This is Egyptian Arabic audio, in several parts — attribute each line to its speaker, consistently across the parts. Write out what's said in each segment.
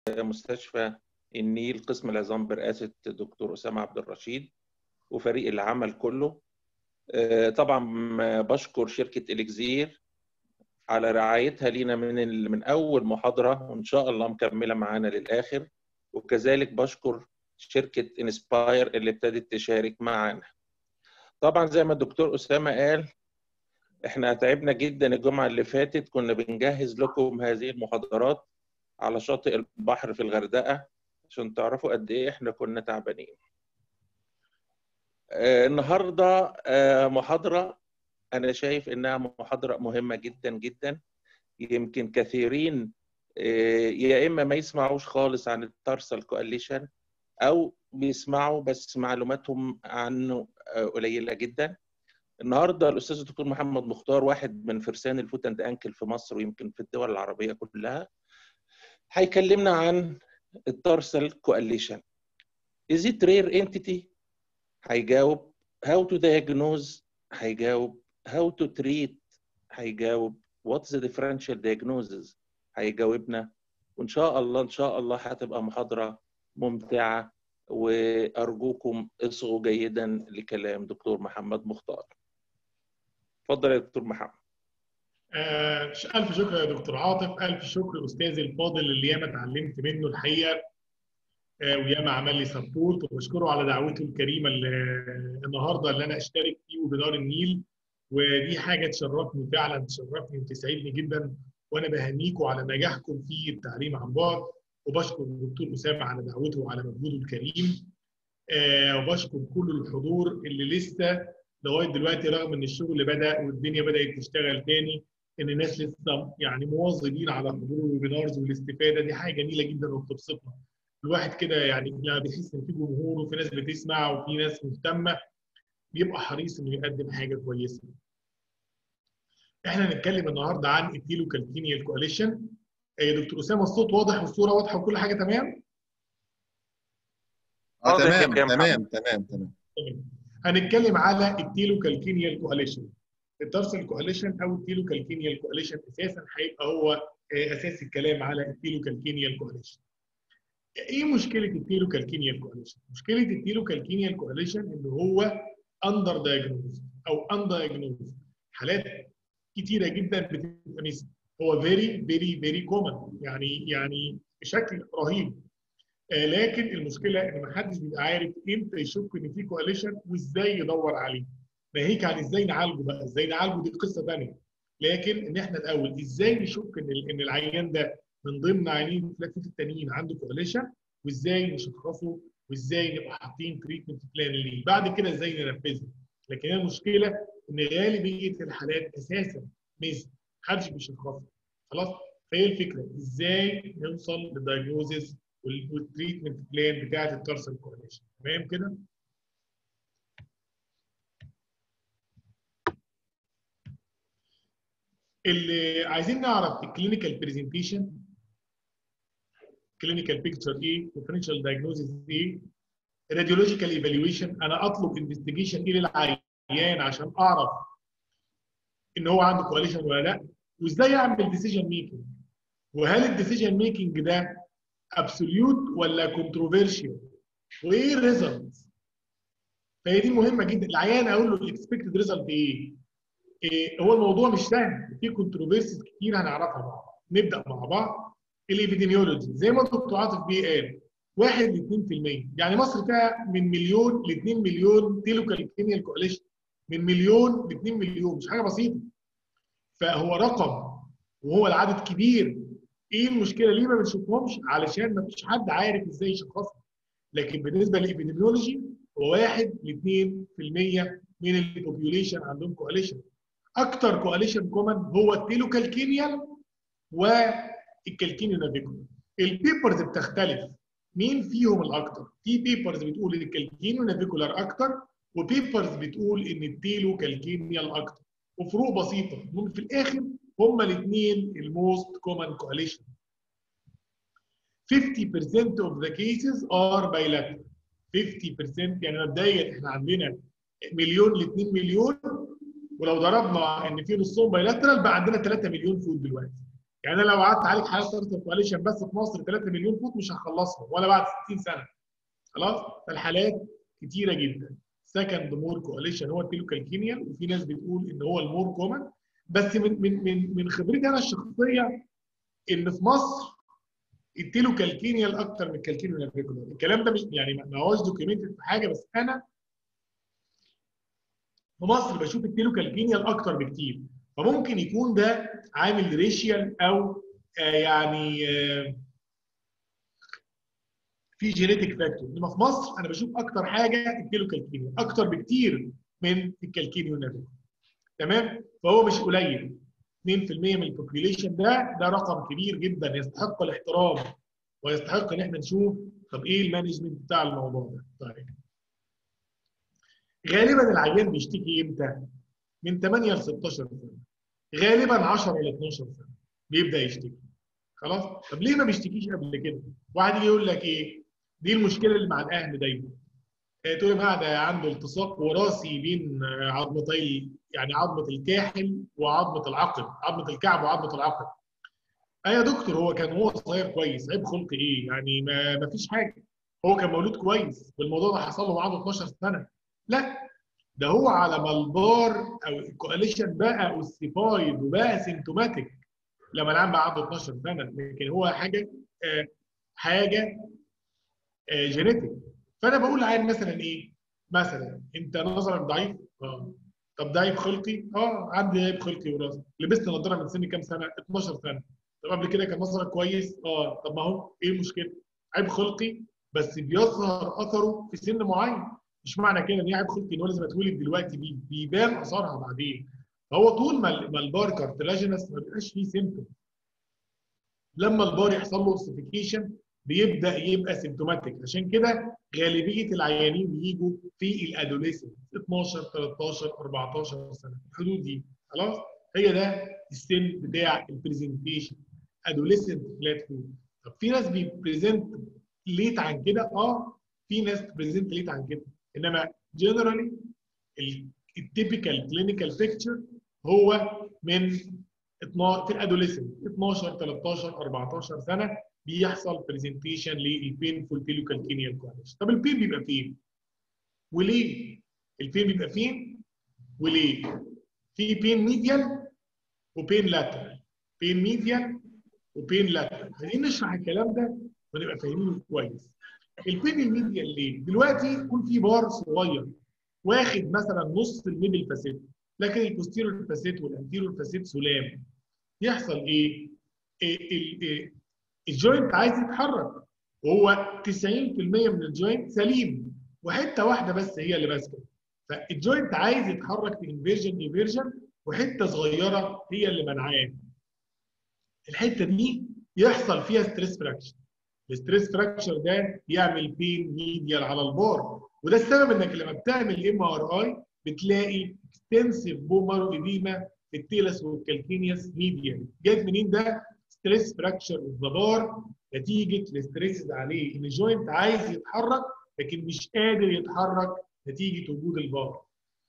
Speaker 1: مستشفى النيل قسم العظام برئاسة الدكتور أسامة عبد الرشيد وفريق العمل كله طبعا بشكر شركة إليكزير على رعايتها لينا من من أول محاضرة وإن شاء الله مكملة معانا للآخر وكذلك بشكر شركة انسباير اللي ابتدت تشارك معانا طبعا زي ما الدكتور أسامة قال احنا تعبنا جدا الجمعة اللي فاتت كنا بنجهز لكم هذه المحاضرات على شاطئ البحر في الغردقة عشان تعرفوا قد ايه احنا كنا تعبانين آه النهاردة آه محاضرة أنا شايف إنها محاضرة مهمة جدا جدا يمكن كثيرين آه يا إما ما يسمعوش خالص عن التارسال كواليشن أو بيسمعوا بس معلوماتهم عنه قليلة جدا النهارده الاستاذ الدكتور محمد مختار واحد من فرسان الفوت اند انكل في مصر ويمكن في الدول العربيه كلها هيكلمنا عن التارسال كواليشن Is it rare entity؟ هيجاوب How to diagnose؟ هيجاوب How to treat؟ هيجاوب What's the differential diagnosis؟ هيجاوبنا وإن شاء الله إن شاء الله هتبقى محاضرة ممتعة وأرجوكم اصغوا جيدا لكلام دكتور محمد مختار. اتفضل يا دكتور محمد.
Speaker 2: آه ألف شكر يا دكتور عاطف، ألف شكر أستاذي الفاضل اللي ياما اتعلمت منه الحقيقة آه وياما عمل لي سبورت وبشكره على دعوته الكريمة اللي النهارده اللي أنا أشترك فيه وبدار النيل ودي حاجة تشرفني فعلا تشرفني وتسعدني جدا وأنا بهنيكم على نجاحكم في التعليم عن بعد وبشكر الدكتور أسامة على دعوته وعلى مجهوده الكريم آه وبشكر كل الحضور اللي لسه لغايه دلوقتي رغم ان الشغل بدا والدنيا بدات تشتغل تاني ان الناس لسه يعني مواظبين على حضور الويبينارز والاستفاده دي حاجه جميله جدا وبتبسطنا. الواحد كده يعني لما بيحس ان في جمهور وفي ناس بتسمع وفي ناس مهتمه بيبقى حريص انه يقدم حاجه كويسه. احنا هنتكلم النهارده عن التيلو كالكينيال كواليشن. يا دكتور اسامه الصوت واضح والصوره واضحه وكل حاجه تمام؟
Speaker 3: اه تمام تمام تمام تمام
Speaker 2: هنتكلم على التيلو كالكينيال كواليشن التارسال كواليشن او التيلو كالكينيال كواليشن اساسا هيبقى هو اساس الكلام على التيلو كالكينيال كواليشن ايه مشكله التيلو كالكينيال كواليشن مشكله التيلو كالكينيال كواليشن ان هو اندر دايجنوز او اندايجنوز حالات كتيره جدا بتبقى ميس هو فيري فيري فيري كومن يعني يعني بشكل رهيب لكن المشكله ان ما حدش بيبقى عارف امتى يشك ان في كواليشن وازاي يدور عليه. ناهيك عن ازاي نعالجه بقى، ازاي نعالجه دي قصه ثانيه. لكن ان احنا الاول ازاي نشك ان ان العيان ده من ضمن عيانين الفلاكسيت التانيين عنده كواليشن وازاي نشخصه وازاي نبقى حاطين تريتمنت بلان ليه، بعد كده ازاي ننفذه. لكن المشكله ان غالبيه الحالات اساسا ميز محدش بيشخصها. خلاص؟ فهي الفكره ازاي نوصل للدايجنوزز والتريتمنت بلان بتاعت التارسال كواليشن تمام كده؟ اللي عايزين نعرف الكلينيكال برزنتيشن كلينيكال بيكتشر ايه؟ ديفرنشال دايجنوزيس ايه؟ راديولوجيكال ايفالويشن انا اطلب انفستيجيشن ايه للعيان عشان اعرف ان هو عنده كواليشن ولا لا؟ وازاي اعمل ديسيجن ميكنج؟ وهل الديسيجن ميكنج ده ابسوليوت ولا كونتروفيرشيال وايه الريزلت فهي دي مهمه جدا العيان اقول له الاكسبكتد ريزلت ايه؟ إيه هو الموضوع مش سهل في كونتروفيرسيز كتير هنعرفها مع بعض نبدا مع بعض الابيديميولوجي زي ما الدكتور عاطف بيه قال 1 ل 2% يعني مصر فيها من مليون ل 2 مليون تيلو كالكينيال كواليشن من مليون ل 2 مليون مش حاجه بسيطه فهو رقم وهو العدد كبير ايه المشكله ليه ما بنشوفهمش علشان ما فيش حد عارف ازاي يشخصها لكن بالنسبه للابيديميولوجي هو 1 ل 2% من البوبيوليشن عندهم كواليشن اكتر كواليشن كومن هو التيلوكالكينيال والكالكينيو نافيكولار البيبرز بتختلف مين فيهم الاكتر في بيبرز بتقول ان الكالكينيو نافيكولار اكتر وبيبرز بتقول ان التيلوكالكينيال اكتر وفروق بسيطه ممكن في الاخر هما الاثنين الموست كومن كواليشن 50% of the cases are bilateral 50% يعني مبدئيا احنا عندنا مليون ل 2 مليون ولو ضربنا ان في نصهم بايلاترال بقى عندنا 3 مليون فود دلوقتي يعني انا لو قعدت اعالج حالات تارسال كواليشن بس في مصر 3 مليون فوت مش هخلصهم ولا بعد 60 سنه خلاص فالحالات كتيره جدا سكند مور كواليشن هو التيلوكالكينيال وفي ناس بتقول ان هو المور كومن بس من من من من خبرتي انا الشخصيه ان في مصر التيلوكالكينيال اكتر من الكالكينيال نافيكولار الكلام ده مش يعني ما هوش دوكيومنتد في حاجه بس انا في مصر بشوف التيلوكالكينيال اكتر بكتير فممكن يكون ده عامل ريشيال او آه يعني آه في جينيتك فاكتور انما في مصر انا بشوف اكتر حاجه التيلوكالكينيال اكتر بكتير من الكالكينيال نافيكولار تمام فهو مش قليل 2% من البوبيوليشن ده ده رقم كبير جدا يستحق الاحترام ويستحق ان احنا نشوف طب ايه المانجمنت بتاع الموضوع ده طيب غالبا العيان بيشتكي امتى؟ من 8 ل 16 سنه غالبا 10 ل 12 سنه بيبدا يشتكي خلاص طب ليه ما بيشتكيش قبل كده؟ واحد يجي يقول لك ايه؟ دي المشكله اللي مع الاهل دايما تقول يا ده عنده التصاق وراثي بين عظمتي يعني عظمه الكاحل وعظمه العقل عظمه الكعب وعظمه العقل اي يا دكتور هو كان هو صغير كويس عيب خلقي ايه يعني ما, ما فيش حاجه هو كان مولود كويس والموضوع ده حصل له وعنده 12 سنه لا ده هو على ما البار او الكواليشن بقى اوسيفايد وبقى سيمتوماتيك لما العيان بقى عنده 12 سنه لكن هو حاجه آه حاجه آه جينيتك فانا بقول للعيان مثلا ايه؟ مثلا انت نظرك ضعيف؟ اه طب ده عيب خلقي؟ اه عندي عيب خلقي وراثي لبست نظاره من سن كام سنه؟ 12 سنه طب قبل كده كان نظرك كويس؟ اه طب ما هو ايه المشكله؟ عيب خلقي بس بيظهر اثره في سن معين مش معنى كده ان هي عيب خلقي ان هو لازم اتولد دلوقتي بيه بيبان اثرها بعدين فهو طول ما ما البار كارتلاجينس ما بيبقاش فيه سيمتوم لما البار يحصل له اوسيفيكيشن بيبدا يبقى سيمتوماتيك عشان كده غالبيه العيانين بيجوا في الادوليسنت 12 13 14 سنه الحدود دي خلاص هي ده السن بتاع البرزنتيشن ادوليسنت فلات فود طب في ناس بيبريزنت ليت عن كده اه في ناس بريزنت ليت عن كده انما جنرالي التيبيكال كلينيكال بيكتشر هو من 12 في الادوليسنت 12 13 14 سنه بيحصل برزنتيشن للبينفول تيلوكالكينيال كواليشن طب البين بيبقى فين؟ وليه؟ البين بيبقى فين؟ وليه؟ في بين ميديال وبين لاترال بين ميديال وبين لاترال عايزين نشرح الكلام ده ونبقى فاهمينه كويس البين الميديال ليه؟ دلوقتي يكون في بار صغير واخد مثلا نص الميدل فاسيت لكن البوستيرور فاسيت والانتيرور فاسيت سلام يحصل ايه؟ إيه, إيه الجوينت عايز يتحرك وهو 90% من الجوينت سليم وحته واحده بس هي اللي ماسكه فالجوينت عايز يتحرك في انفيرجن ايفيرجن وحته صغيره هي اللي منعاه الحته دي يحصل فيها ستريس فراكشر الستريس فراكشر ده يعمل بين ميديال على البار وده السبب انك لما بتعمل ام ار اي بتلاقي اكستنسيف بومر اديما في التيلس والكالكينيوس ميديال جايب منين ده ستريس فراكشر اوف ذا بار نتيجه الستريسز عليه ان الجوينت عايز يتحرك لكن مش قادر يتحرك نتيجه وجود البار.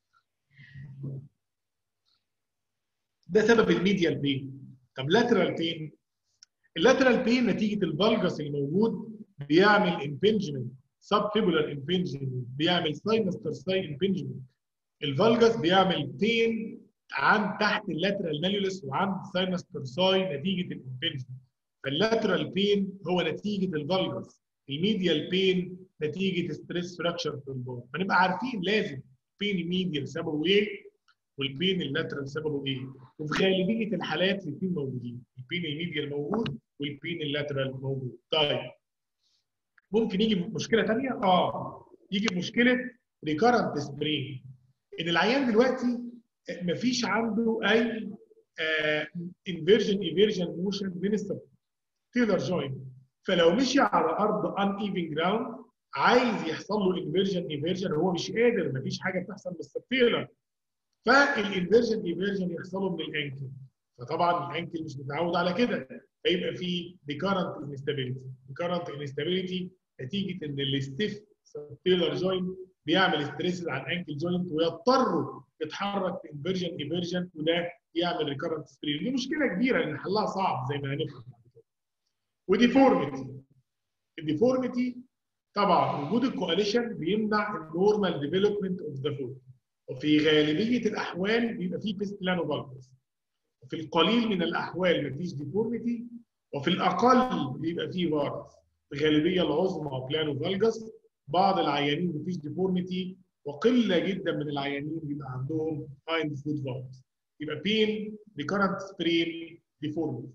Speaker 2: ده سبب الميديال بين. طب لاترال بين اللاترال بين نتيجه الفالجس الموجود بيعمل امبنجمنت سب فيبولار امبنجمنت بيعمل ساينس ترساي امبنجمنت الفالجس بيعمل بين عن تحت اللاترال ماليولس وعند ساينس ترساي نتيجه الامبنجمنت فاللاترال بين هو نتيجه الفالجس الميديال بين نتيجه ستريس فراكشر في البون فنبقى عارفين لازم بين الميديال سببه ايه والبين اللاترال سببه ايه وفي غالبيه الحالات الاثنين موجودين البين الميديال موجود والبين اللاترال موجود طيب ممكن يجي مشكله ثانيه اه يجي مشكله ريكارنت سبرين ان العيان دلوقتي مفيش عنده اي انفيرجن ايفيرجن موشن من التيلر جوينت فلو مشي على ارض ان ايفن جراوند عايز يحصل له انفيرجن ايفيرجن هو مش قادر مفيش حاجه بتحصل بالسبتيلر فالانفيرجن ايفيرجن يحصل له من الانكل فطبعا الانكل مش متعود على كده فيبقى في ريكارنت انستابيليتي ريكارنت انستابيليتي نتيجه ان الستيف سبتيلر جوينت بيعمل ستريسز على الانكل جوينت ويضطروا يتحرك في انفيرجن ايفيرجن وده يعمل ريكارنت سبرين دي مشكله كبيره لان حلها صعب زي ما هنفهم بعد كده وديفورميتي الديفورميتي طبعا وجود الكواليشن بيمنع النورمال ديفلوبمنت اوف ذا فوت وفي غالبيه الاحوال بيبقى فيه بيستلانو فالكس وفي القليل من الاحوال مفيش ديفورميتي وفي الاقل بيبقى فيه فارس الغالبيه العظمى بلانو فالجس بعض العيانين مفيش ديفورميتي وقله جدا من العيانين بيبقى عندهم هايند فود فارس يبقى بين ريكارنت سبرين ديفورميتي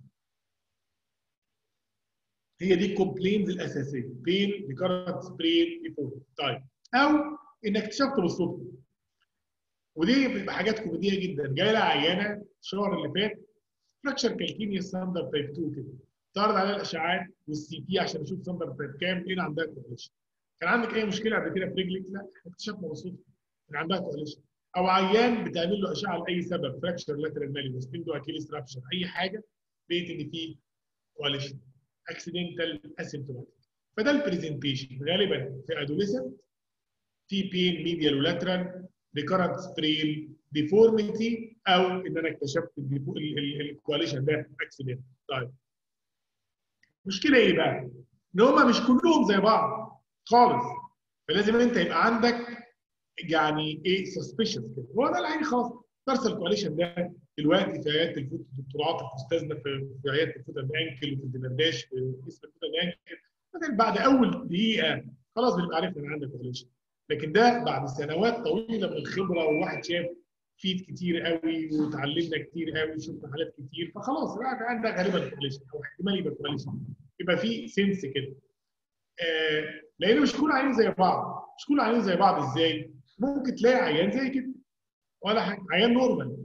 Speaker 2: هي دي الكومبلينز الاساسيه بين ريكارنت سبرين ديفورميتي طيب او انك اكتشفت بالصدفه ودي بتبقى حاجات كوميديه جدا جايه لها عيانه الشهر اللي فات فراكشر كالكينيا ستاندرد تايب 2 كده تعرض عليها الاشعاعات والسي تي عشان اشوف ستاندرد تايب كام لقينا عندها كواليشن كان عندك اي مشكله قبل كده في رجلك؟ لا احنا اكتشفنا بالصدفه ان عندها كواليشن او عيان بتعمل له اشعه لاي سبب فراكشر لاترال ماليوس تندو اكيليس رابشر اي حاجه لقيت ان في كواليشن اكسيدنتال اسيمتوماتيك فده البرزنتيشن غالبا في ادوليسنت في بين ميديال ولاترال ريكارنت سبرين ديفورميتي او ان انا اكتشفت الكواليشن ده اكسيدنت طيب المشكله ايه بقى؟ ان هم مش كلهم زي بعض خالص فلازم انت يبقى عندك يعني ايه سسبشنز كده هو ده العين خلاص درس الكواليشن ده دلوقتي في عياده الفوت الدكتوراه في استاذنا في في عياده الفوت الانكل وفي الدمرداش في اسم الفوت الانكل مثلا بعد اول دقيقه خلاص بنبقى عرفنا ان عندك كواليشن لكن ده بعد سنوات طويله من الخبره وواحد شاف فيد كتير قوي وتعلمنا كتير قوي وشفنا حالات كتير فخلاص لا عندك غالبا كواليشن او احتمال يبقى كواليشن يبقى في سنس كده آه لان مش كل عيان زي بعض مش كل عيان زي بعض ازاي ممكن تلاقي عيان زي كده ولا حاجه عيان نورمال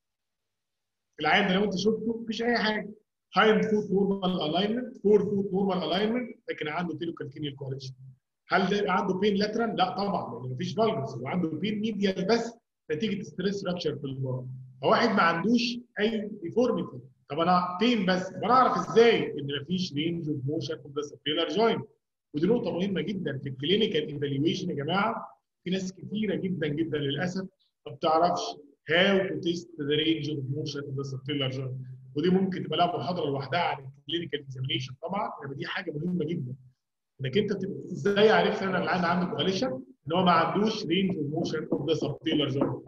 Speaker 2: العيان ده لو انت شفته مفيش اي حاجه هايند فوت نورمال الاينمنت فور فوت نورمال الاينمنت لكن عنده تيلو كالكينيال كواليشن هل ده يبقى عنده بين لاترال؟ لا طبعا لان مفيش فالجس هو عنده بين ميديال بس نتيجه ستريس فراكشر في البار فواحد ما عندوش اي ديفورميتي طب انا بين بس طب انا اعرف ازاي ان مفيش رينج اوف موشن اوف ذا سبيلر جوينت ودي نقطه مهمه جدا في الكلينيكال ايفالويشن يا جماعه في ناس كثيره جدا جدا للاسف ما بتعرفش هاو تو تيست ذا رينج اوف موشن اوف ذا سبيلر جوينت ودي ممكن تبقى لها محاضره لوحدها عن الكلينيكال اكزامينشن طبعا يعني دي حاجه مهمه جدا انك انت تبقى ازاي عرفت انا اللي عندي عنده كواليشن ان هو ما عندوش رينج اوف موشن اوف ذا سبتيلر جوينت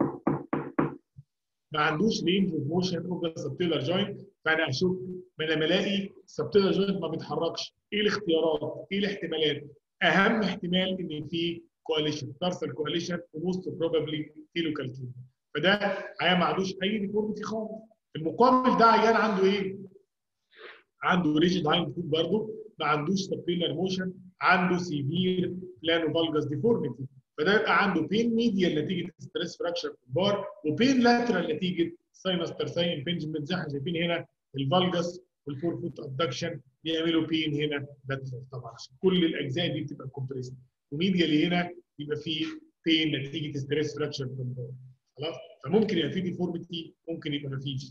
Speaker 2: ما عندوش رينج اوف موشن اوف ذا سبتيلر جوينت فانا اشوف ما انا بلاقي السبتيلر جوينت ما بيتحركش ايه الاختيارات؟ ايه الاحتمالات؟ اهم احتمال ان في كواليشن ترسل كواليشن وموست بروبابلي كيلو كالكين فده عيان ما عندوش اي ديفورميتي خالص في المقابل ده عيان عنده ايه؟ عنده ريجيد هايند فوت برضه ما عندوش سبيلر موشن عنده سيفير بلانو فالجاس ديفورميتي فده يبقى عنده بين ميديال نتيجه ستريس فراكشر في البار وبين لاترال نتيجه ساينس ترساين امبنجمنت زي احنا شايفين هنا الفالجاس والفور فوت ابدكشن بيعملوا بين هنا لاترال طبعا عشان كل الاجزاء دي بتبقى كومبريس وميديال هنا يبقى فيه بين نتيجه ستريس فراكشر في البار خلاص فممكن يبقى فيه ديفورميتي ممكن يبقى ما فيش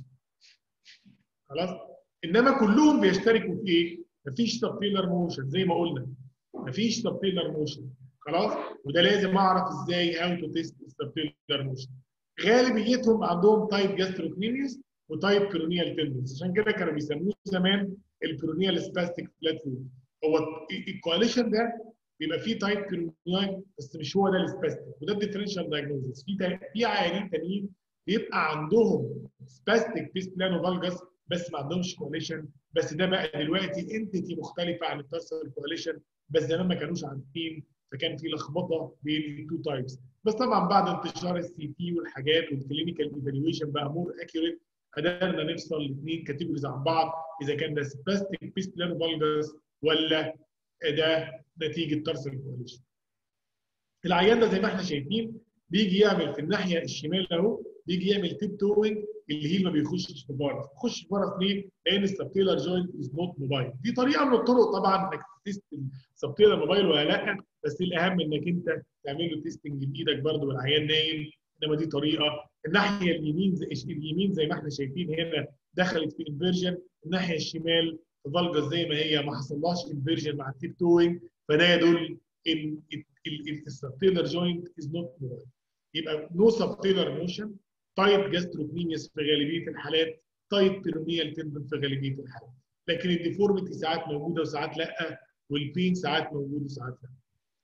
Speaker 2: خلاص انما كلهم بيشتركوا في ايه؟ مفيش سبتيلر موشن زي ما قلنا مفيش سبتيلر موشن خلاص وده لازم اعرف ازاي هاو تو تيست السبتيلر موشن غالبيتهم عندهم تايب جاستروكنيميوس وتايب كرونيال تندنس عشان كده كانوا بيسموه زمان الكرونيال سباستيك بلاتفورم هو الكواليشن ده بيبقى فيه تايب كرونيال بس مش هو ده السباستيك وده الديفرنشال دايجنوزس في في عيانين تانيين بيبقى عندهم سباستيك بيس بلانو فالجاس بس ما عندهمش كواليشن بس ده بقى دلوقتي انتيتي مختلفه عن التارسال كواليشن بس زمان ما كانوش عارفين فكان في لخبطه بين التو تايبس بس طبعا بعد انتشار السي تي والحاجات والكلينيكال ايفالويشن بقى مور اكيوريت قدرنا نفصل الاثنين كاتيجوريز عن بعض اذا كان ده سباستيك بيس بلانو فالجاس ولا ده نتيجه تارسال كواليشن العيان ده زي ما احنا شايفين بيجي يعمل في الناحيه الشمال اهو بيجي يعمل تيب توينج الهيل ما بيخشش في بارس بيخش في بارس ليه؟ لان السبتيلر جوينت از نوت موبايل دي طريقه من الطرق طبعا انك تست السبتيلر موبايل ولا لا بس الاهم انك انت تعمل له تيستنج بايدك برده والعيان نايم انما دي طريقه الناحيه اليمين زي اليمين زي ما احنا شايفين هنا دخلت في انفيرجن الناحيه الشمال فالجاس زي ما هي ما حصلهاش انفيرجن مع التيب توينج فده يدل ان السبتيلر جوينت از نوت موبايل يبقى نو سبتيلر موشن تايت جاستروكنيميس في غالبيه الحالات تايت بيرونيال تندن في غالبيه الحالات لكن الديفورميتي ساعات موجوده وساعات لا والبين ساعات موجود وساعات لا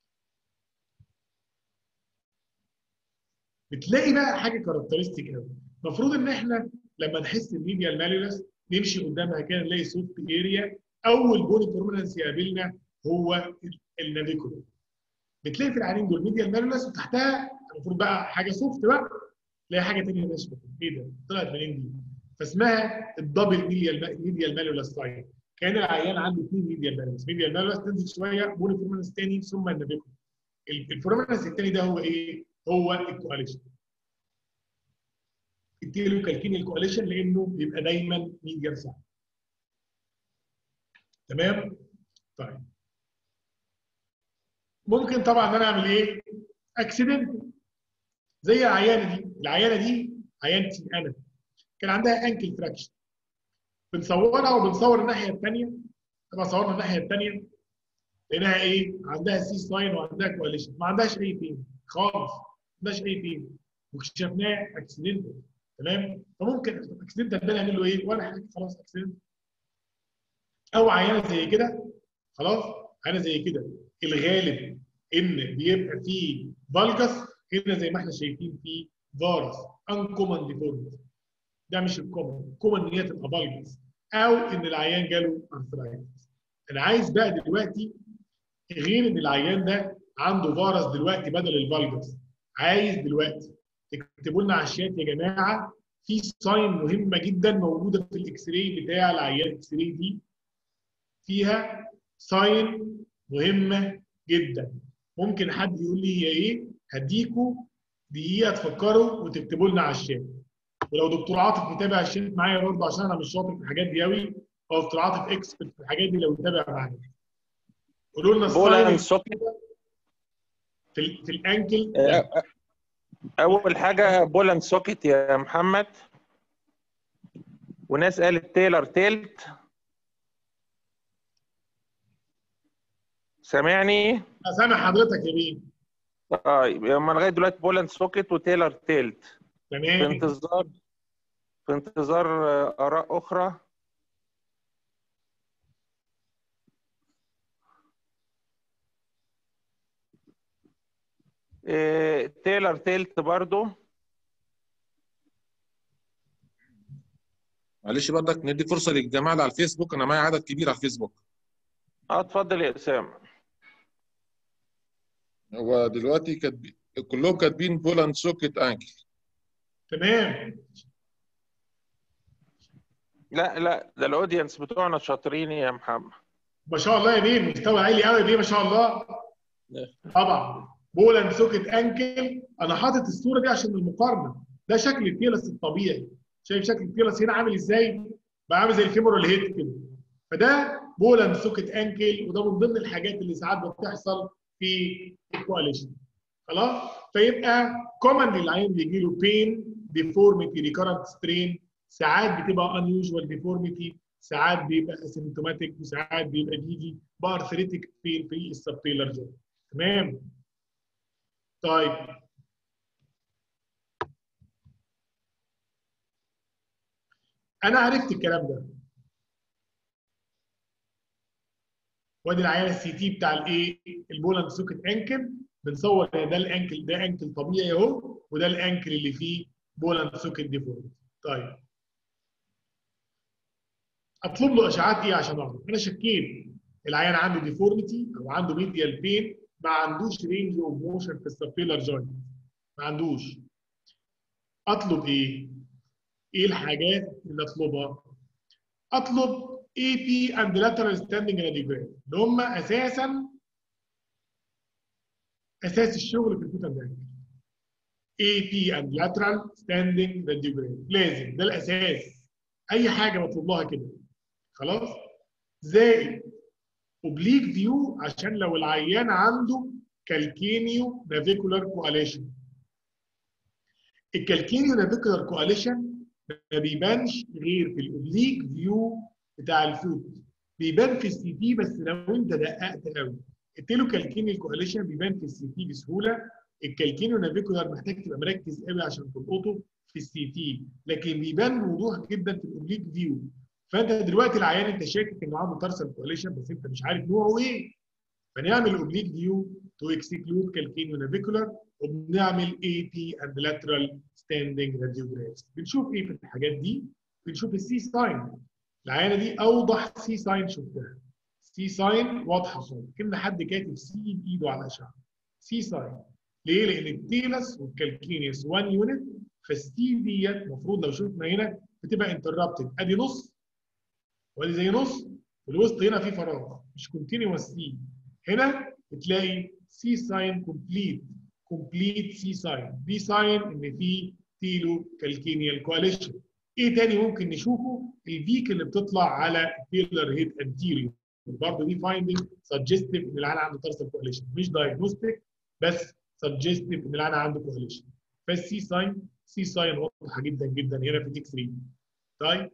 Speaker 2: بتلاقي بقى حاجه كاركترستيك قوي المفروض ان احنا لما نحس الميديال ماليولس نمشي قدامها كده نلاقي سوفت اريا اول بوني بروميننس يقابلنا هو النافيكولار بتلاقي في العينين دول ميديال ماليولس وتحتها المفروض بقى حاجه سوفت بقى تلاقي حاجه ثانيه ناشفه ايه ده؟ طلعت منين دي؟ فاسمها الدبل ميديال ميديال ماليولس ساين كان العيان عنده اثنين ميديال ماليولس ميديال ماليولس تنزل شويه بوني بروميننس ثاني ثم النافيكولار البروميننس الثاني ده هو ايه؟ هو الكواليشن التيلو كالكين الكواليشن لانه بيبقى دايما ميديال ساين تمام؟ طيب ممكن طبعا انا اعمل ايه؟ اكسيدنت زي العيانه دي، العيانه دي عيانتي انا كان عندها انكل فراكشن بنصورها وبنصور الناحيه الثانيه طبعا صورنا الناحيه الثانيه لقيناها ايه؟ عندها سي ساين وعندها كواليشن ما عندهاش اي بين خالص ما عندهاش اي بين واكتشفناه اكسيدنت تمام؟ فممكن اكسيدنت ده نعمل له ايه؟ ولا حاجه خلاص اكسيدنت او عيانه زي كده خلاص عيانه زي كده الغالب ان بيبقى فيه فالجس هنا زي ما احنا شايفين في فارس انكومن ديفورميتي ده مش الكومن الكومن ان هي تبقى فالجس او ان العيان جاله ارثرايتس انا عايز بقى دلوقتي غير ان العيان ده عنده فارس دلوقتي بدل الفالجس عايز دلوقتي تكتبوا لنا على الشات يا جماعه في ساين مهمه جدا موجوده في الاكس راي بتاع العيان الاكس راي دي فيها ساين مهمه جدا ممكن حد يقول لي هي ايه هديكوا دقيقه تفكروا وتكتبوا لنا على الشات ولو دكتور عاطف متابع الشات معايا برضه عشان انا مش شاطر في الحاجات دي قوي هو دكتور عاطف اكسبرت في الحاجات دي لو يتابع معايا قولوا لنا
Speaker 1: بولان
Speaker 2: الساين
Speaker 1: سوكت
Speaker 2: في, ال- في الانكل
Speaker 1: اول حاجه بولان سوكت يا محمد وناس قالت تيلر تيلت سامعني
Speaker 2: أنا سامع حضرتك يا بيه
Speaker 1: طيب يبقى لغايه دلوقتي بولان سوكت وتيلر تيلت في
Speaker 2: تمام
Speaker 1: انتظار في انتظار آه، اراء اخرى إيه، تيلر تيلت برضو
Speaker 3: معلش برضك ندي فرصه للجماعه اللي على الفيسبوك انا معايا عدد كبير على الفيسبوك
Speaker 1: اه اتفضل يا اسامه
Speaker 3: هو دلوقتي كاتبين كلهم كاتبين بولاند سوكيت انكل
Speaker 2: تمام
Speaker 1: لا لا ده الاودينس بتوعنا شاطرين يا محمد
Speaker 2: ما شاء الله يا بيه مستوى عالي قوي يا بيه ما شاء الله طبعا بولاند سوكت انكل انا حاطط الصوره دي عشان المقارنه ده شكل التيلس الطبيعي شايف شكل التيلس هنا عامل ازاي؟ بقى عامل زي الفيمورال هيد كده فده بولاند سوكت انكل وده من ضمن الحاجات اللي ساعات بتحصل في الكواليشن خلاص فيبقى كومن العين بيجي له بين ديفورميتي ريكارنت سترين ساعات بتبقى انيوجوال ديفورميتي ساعات بيبقى اسيمتوماتيك وساعات بيبقى بيجي بارثريتك بين في السبتيلر جوينت تمام طيب انا عرفت الكلام ده وادي العيان السي تي بتاع الايه البولاند سوكت انكل بنصور ده الانكل ده انكل طبيعي اهو وده الانكل اللي فيه بولاند سوكت ديفورميتي طيب اطلب له اشعاعات ايه عشان اعرف انا شكيت العيان عنده ديفورميتي او عنده ميديال بين ما عندوش رينج اوف موشن في السبيلر جوينت ما عندوش اطلب ايه ايه الحاجات اللي اطلبها اطلب اي بي اند لاترال ستاندنج راديوجرام اللي هم اساسا اساس الشغل في الكتب ده اي بي اند لاترال ستاندنج راديوجرام لازم ده الاساس اي حاجه مطلوب لها كده خلاص زائد اوبليك فيو عشان لو العيان عنده كالكينيو نافيكولار كواليشن الكالكينيو نافيكولار كواليشن ما بيبانش غير في الاوبليك فيو بتاع الفوت بيبان في السي تي بس لو انت دققت قوي التيلو كالكينيال كواليشن بيبان في السي تي بسهوله الكالكينيو نافيكولار محتاج تبقى مركز قوي عشان تلقطه في السي تي لكن بيبان بوضوح جدا في الاوبليك فيو فانت دلوقتي العيان انت شاكك انه عنده تارسال كواليشن بس انت مش عارف نوعه ايه فنعمل اوبليك فيو تو اكسكلود كالكينيو نافيكولار وبنعمل اي بي اند لاترال ستاندنج راديوجرافز بنشوف ايه في الحاجات دي بنشوف السي ساين العيانه دي اوضح سي ساين شفتها سي ساين واضحه خالص كان حد كاتب سي بايده على الاشعه سي ساين ليه؟ لان التيلس والكالكينيوس 1 يونت فالسي ديت المفروض لو شفنا هنا بتبقى انتربتد ادي نص وادي زي نص في الوسط هنا في فراغ مش كونتينوس سي هنا بتلاقي سي ساين كومبليت كومبليت سي ساين دي ساين ان في تيلو كالكينيال كواليشن ايه تاني ممكن نشوفه البيك اللي بتطلع على التيلر هيد انتيريور برضه دي فايندنج سجستيف ان العيان عنده تارسال كواليشن مش دايجنوستيك بس سجستيف ان العيان عنده كواليشن فالسي ساين سي ساين واضحه جدا جدا هنا في الاكس 3 طيب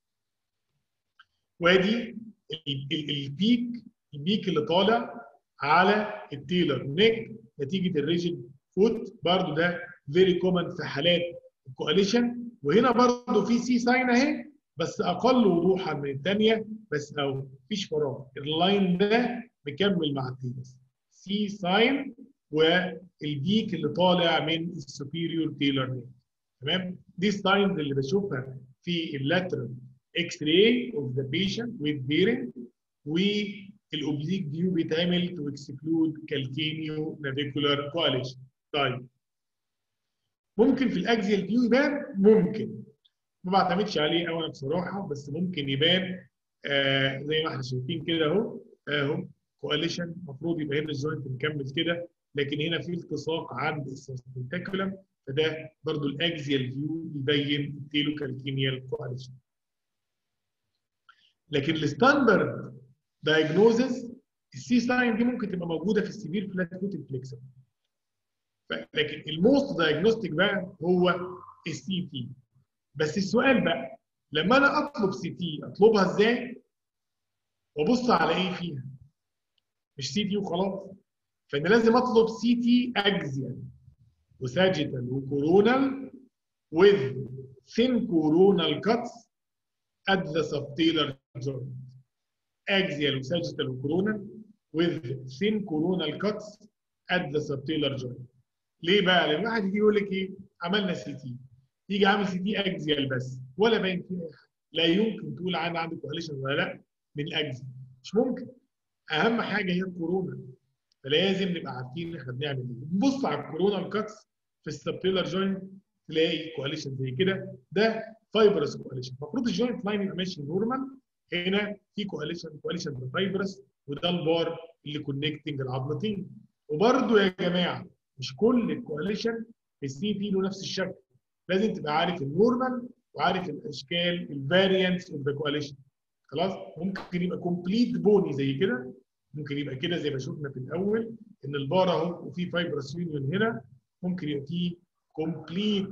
Speaker 2: وادي البيك البيك اللي طالع على التيلر نيك نتيجه الريجن فوت برضو ده فيري كومن في حالات الكواليشن وهنا برضو في سي ساين اهي بس اقل وضوحا من الثانيه بس او مفيش فراغ اللاين ده مكمل مع التيلس سي ساين والبيك اللي طالع من السوبيريور تيلر نيك تمام دي الساينز اللي بشوفها في اللاترال اكس راي اوف ذا بيشنت ويز بيرنت والاوبليك فيو بيتعمل تو اكسكلود كالكينيو نافيكولار كواليشن طيب ممكن في الاكزيال فيو يبان ممكن ما بعتمدش عليه قوي انا بصراحه بس ممكن يبان آه زي ما احنا شايفين كده اهو اهو كواليشن المفروض يبقى هنا الجوينت مكمل كده لكن هنا في التصاق عند السنتيكولم فده برضو الاكزيال فيو يبين التيلو كالكينيال كواليشن لكن الستاندرد دايجنوزز السي ساين دي ممكن تبقى موجوده في السيفير فلات فوت فليكسر لكن الموست دايجنوستيك بقى هو السي تي بس السؤال بقى لما انا اطلب سي تي اطلبها ازاي وابص على ايه فيها مش سي تي وخلاص فانا لازم اطلب سي تي اكزيال وساجيتال وكورونال with thin coronal cuts at the subtalar joint axial وساجيتال وكورونال with thin coronal cuts at the subtalar joint ليه بقى؟ لان الواحد يجي يقول لك ايه؟ عملنا سي تي يجي عامل سي تي اكزيال بس ولا باين فيه اي حاجه لا يمكن تقول انا عندي كواليشن ولا لا من الاكزيال مش ممكن اهم حاجه هي الكورونا فلازم نبقى عارفين احنا بنعمل ايه نبص على الكورونا الكاتس في السبتيلر جوينت تلاقي كواليشن زي كده ده فايبرس كواليشن المفروض الجوينت لاين يبقى ماشي نورمال هنا في كواليشن كواليشن فايبرس وده البار اللي كونكتنج العظمتين وبرده يا جماعه مش كل الكواليشن في السي تي له نفس الشكل لازم تبقى عارف النورمال وعارف الاشكال الفاريانتس اوف ذا كواليشن خلاص ممكن يبقى كومبليت بوني زي كده ممكن يبقى كده زي ما شفنا في الاول ان البار اهو وفي فايبرس يونيون هنا ممكن يبقى فيه كومبليت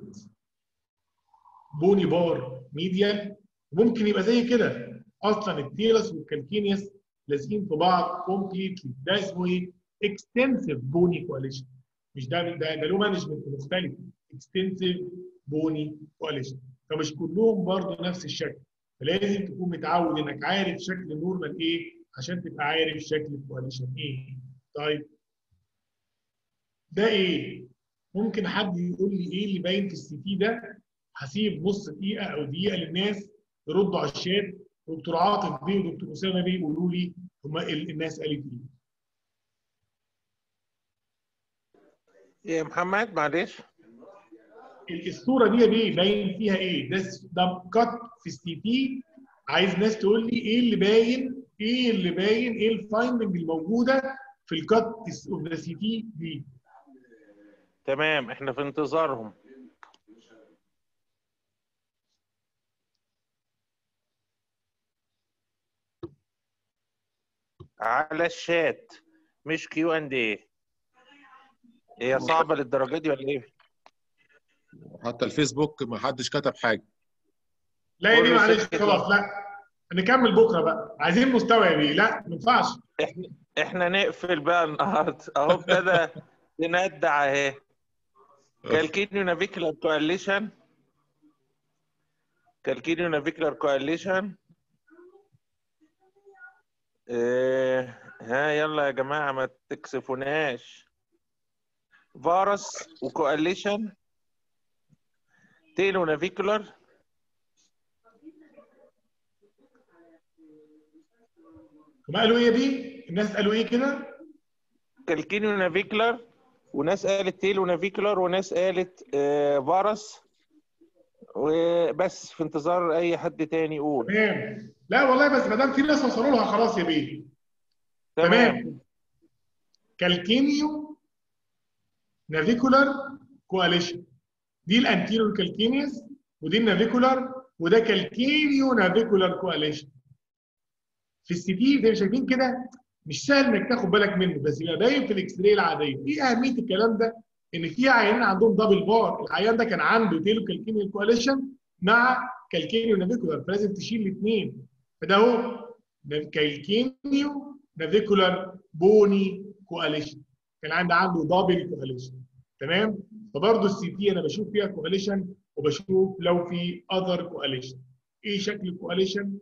Speaker 2: بوني بار ميديال وممكن يبقى زي كده اصلا التيلس والكالكينيوس لازقين في بعض كومبليتلي ده اسمه ايه؟ اكستنسيف بوني كواليشن مش ده ده, ده له مانجمنت مختلف اكستنسيف بوني كواليشن فمش كلهم برضه نفس الشكل فلازم تكون متعود انك عارف شكل النورمال ايه عشان تبقى عارف شكل الكواليشن ايه طيب ده ايه ممكن حد يقول لي ايه اللي باين في السي تي ده هسيب نص دقيقه او دقيقه للناس يردوا على الشات دكتور عاطف بيه ودكتور اسامه بيه يقولوا لي هم الناس قالت
Speaker 1: ايه يا محمد معلش
Speaker 2: الصوره دي يا بيه باين فيها ايه ده ده كات في السي تي عايز ناس تقول لي ايه اللي باين ايه اللي باين ايه الفايندنج الموجوده في الكات اوف ذا سي تي دي
Speaker 1: تمام احنا في انتظارهم على الشات مش كيو اند ايه هي صعبه للدرجه دي ولا ايه؟
Speaker 3: حتى الفيسبوك ما حدش كتب حاجه
Speaker 2: لا يا دي معلش خلاص لا نكمل بكره بقى عايزين مستوى يا بيه لا ما ينفعش
Speaker 1: احنا احنا نقفل بقى النهارده اهو ابتدى تندع اهي كالكينيو نافيكولار كواليشن كالكينيو نافيكولار كواليشن إيه ها يلا يا جماعة ما تكسفوناش فارس وكواليشن تيلو نافيكولار
Speaker 2: هم قالوا ايه دي؟ الناس قالوا ايه كده؟
Speaker 1: كالكينيو نافيكولار وناس قالت تيلو نافيكولار وناس قالت آه فارس وبس في انتظار اي حد تاني يقول
Speaker 2: تمام لا والله بس ما دام في ناس وصلوا لها خلاص يا بيه تمام كالكينيو نافيكولار كواليشن دي الانتيريور كالكينيوس ودي النافيكولار وده كالكينيو نافيكولار كواليشن في السي تي زي ما شايفين كده مش سهل انك تاخد بالك منه بس يبقى باين في الاكس راي العاديه ايه اهميه الكلام ده ان في عيانين عندهم دبل بار العيان ده كان عنده تيلو كالكينيو كواليشن مع كالكينيو نافيكولار فلازم تشيل الاثنين فده هو كالكينيو نافيكولار بوني كواليشن كان عندي عنده دبل كواليشن تمام فبرضه السي تي انا بشوف فيها كواليشن وبشوف لو في اذر كواليشن ايه شكل الكواليشن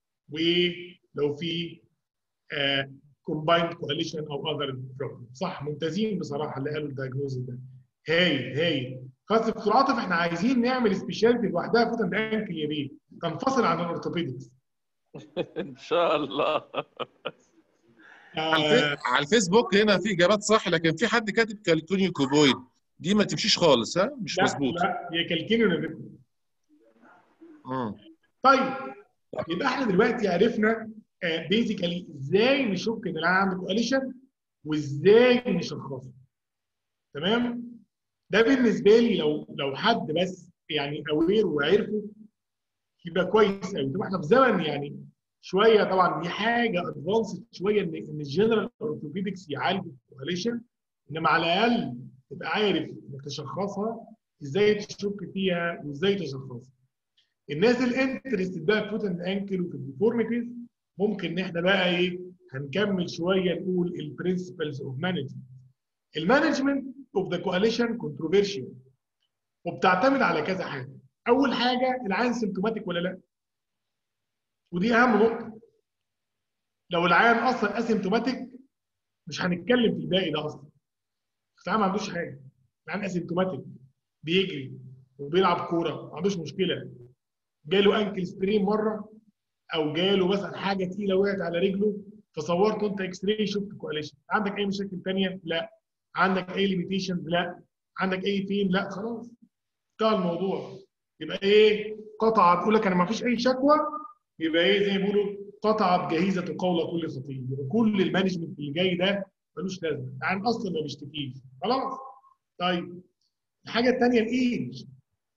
Speaker 2: ولو في كومبايند كواليشن او اذر بروبلم صح ممتازين بصراحه اللي قالوا الدايجنوز ده هايل هايل خاصه في العاطف احنا عايزين نعمل سبيشاليتي لوحدها فوت اند انكل يا بيه تنفصل عن الاورثوبيدكس
Speaker 1: ان شاء الله
Speaker 3: على الفي- على الفيسبوك هنا في اجابات صح لكن في حد كاتب كالكونيو كوبويد دي ما تمشيش خالص ها مش
Speaker 2: لا
Speaker 3: مظبوط
Speaker 2: لا هي كالكينيو نافيكولار
Speaker 3: مم.
Speaker 2: طيب يبقى احنا دلوقتي عرفنا بيزيكالي ازاي نشك ان العيان عنده كواليشن وازاي نشخصه تمام ده بالنسبه لي لو لو حد بس يعني اوير وعرفه يبقى كويس قوي طب احنا في زمن يعني شويه طبعا دي حاجه ادفانسد شويه ان ان الجنرال اورثوبيدكس يعالج الكواليشن انما على الاقل تبقى عارف انك تشخصها ازاي تشك فيها وازاي تشخصها الناس الانترستد بقى في فوت اند انكل وفي الديفورميتيز ممكن ان احنا بقى ايه هنكمل شويه نقول البرنسبلز اوف مانجمنت المانجمنت اوف ذا كواليشن كونتروفيرشال وبتعتمد على كذا حاجه اول حاجه العيان سيمتوماتيك ولا لا ودي اهم نقطه لو العيان اصلا اسيمتوماتيك مش هنتكلم في الباقي ده اصلا العيان ما عندوش حاجه العيان اسيمتوماتيك بيجري وبيلعب كوره ما عندوش مشكله جاله انكل سترين مره او جاله مثلا حاجه تقيله وقعت على رجله فصورته انت اكس راي شفت كواليشن عندك اي مشاكل ثانيه لا عندك اي ليميتيشن لا عندك اي فين لا خلاص انتهى الموضوع يبقى ايه قطع بيقول لك انا ما فيش اي شكوى يبقى ايه زي ما بيقولوا قطعت جهيزه قول كل خطيب يبقى كل المانجمنت اللي جاي ده ملوش لازمه يعني اصلا ما بيشتكيش خلاص طيب الحاجه الثانيه الايدج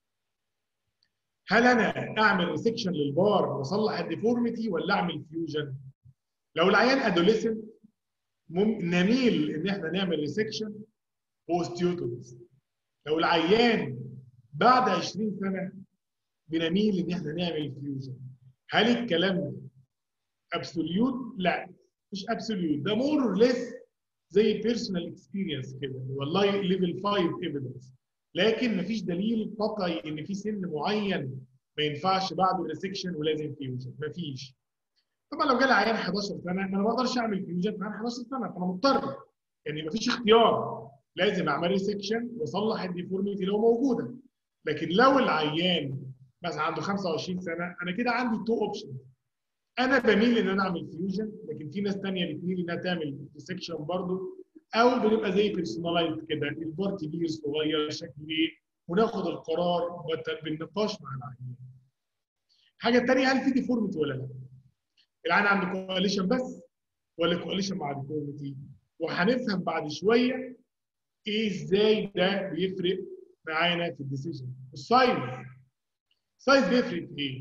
Speaker 2: هل انا اعمل ريسكشن للبار واصلح الديفورميتي ولا اعمل فيوجن؟ لو العيان ادوليسنت نميل ان احنا نعمل ريسكشن اوستيوتومز لو العيان بعد 20 سنه بنميل ان احنا نعمل فيوجن هل الكلام ده ابسوليوت؟ لا مش ابسوليوت ده مور اور ليس زي بيرسونال اكسبيرينس كده والله ليفل 5 ايفيدنس لكن مفيش دليل قطعي ان في سن معين ما ينفعش بعده ريسكشن ولازم فيوجن مفيش طبعا لو جالي عيان 11 سنه انا ما بقدرش اعمل فيوجن في عيان 11 سنه فانا مضطر يعني مفيش اختيار لازم اعمل ريسكشن واصلح الديفورميتي لو موجوده لكن لو العيان مثلا عنده 25 سنه انا كده عندي تو اوبشن انا بميل ان انا اعمل فيوجن لكن في ناس ثانيه بتميل انها تعمل ريسكشن برضه او بنبقى زي بيرسونلايز كده البار كبير صغير شكله ايه وناخد القرار بالنقاش مع العيان. الحاجه الثانيه هل في ديفورميتي ولا لا؟ العيان عنده كواليشن بس ولا كواليشن مع ديفورميتي؟ وهنفهم بعد شويه ايه ازاي ده بيفرق معانا في الديسيجن. السايز السايز بيفرق في ايه؟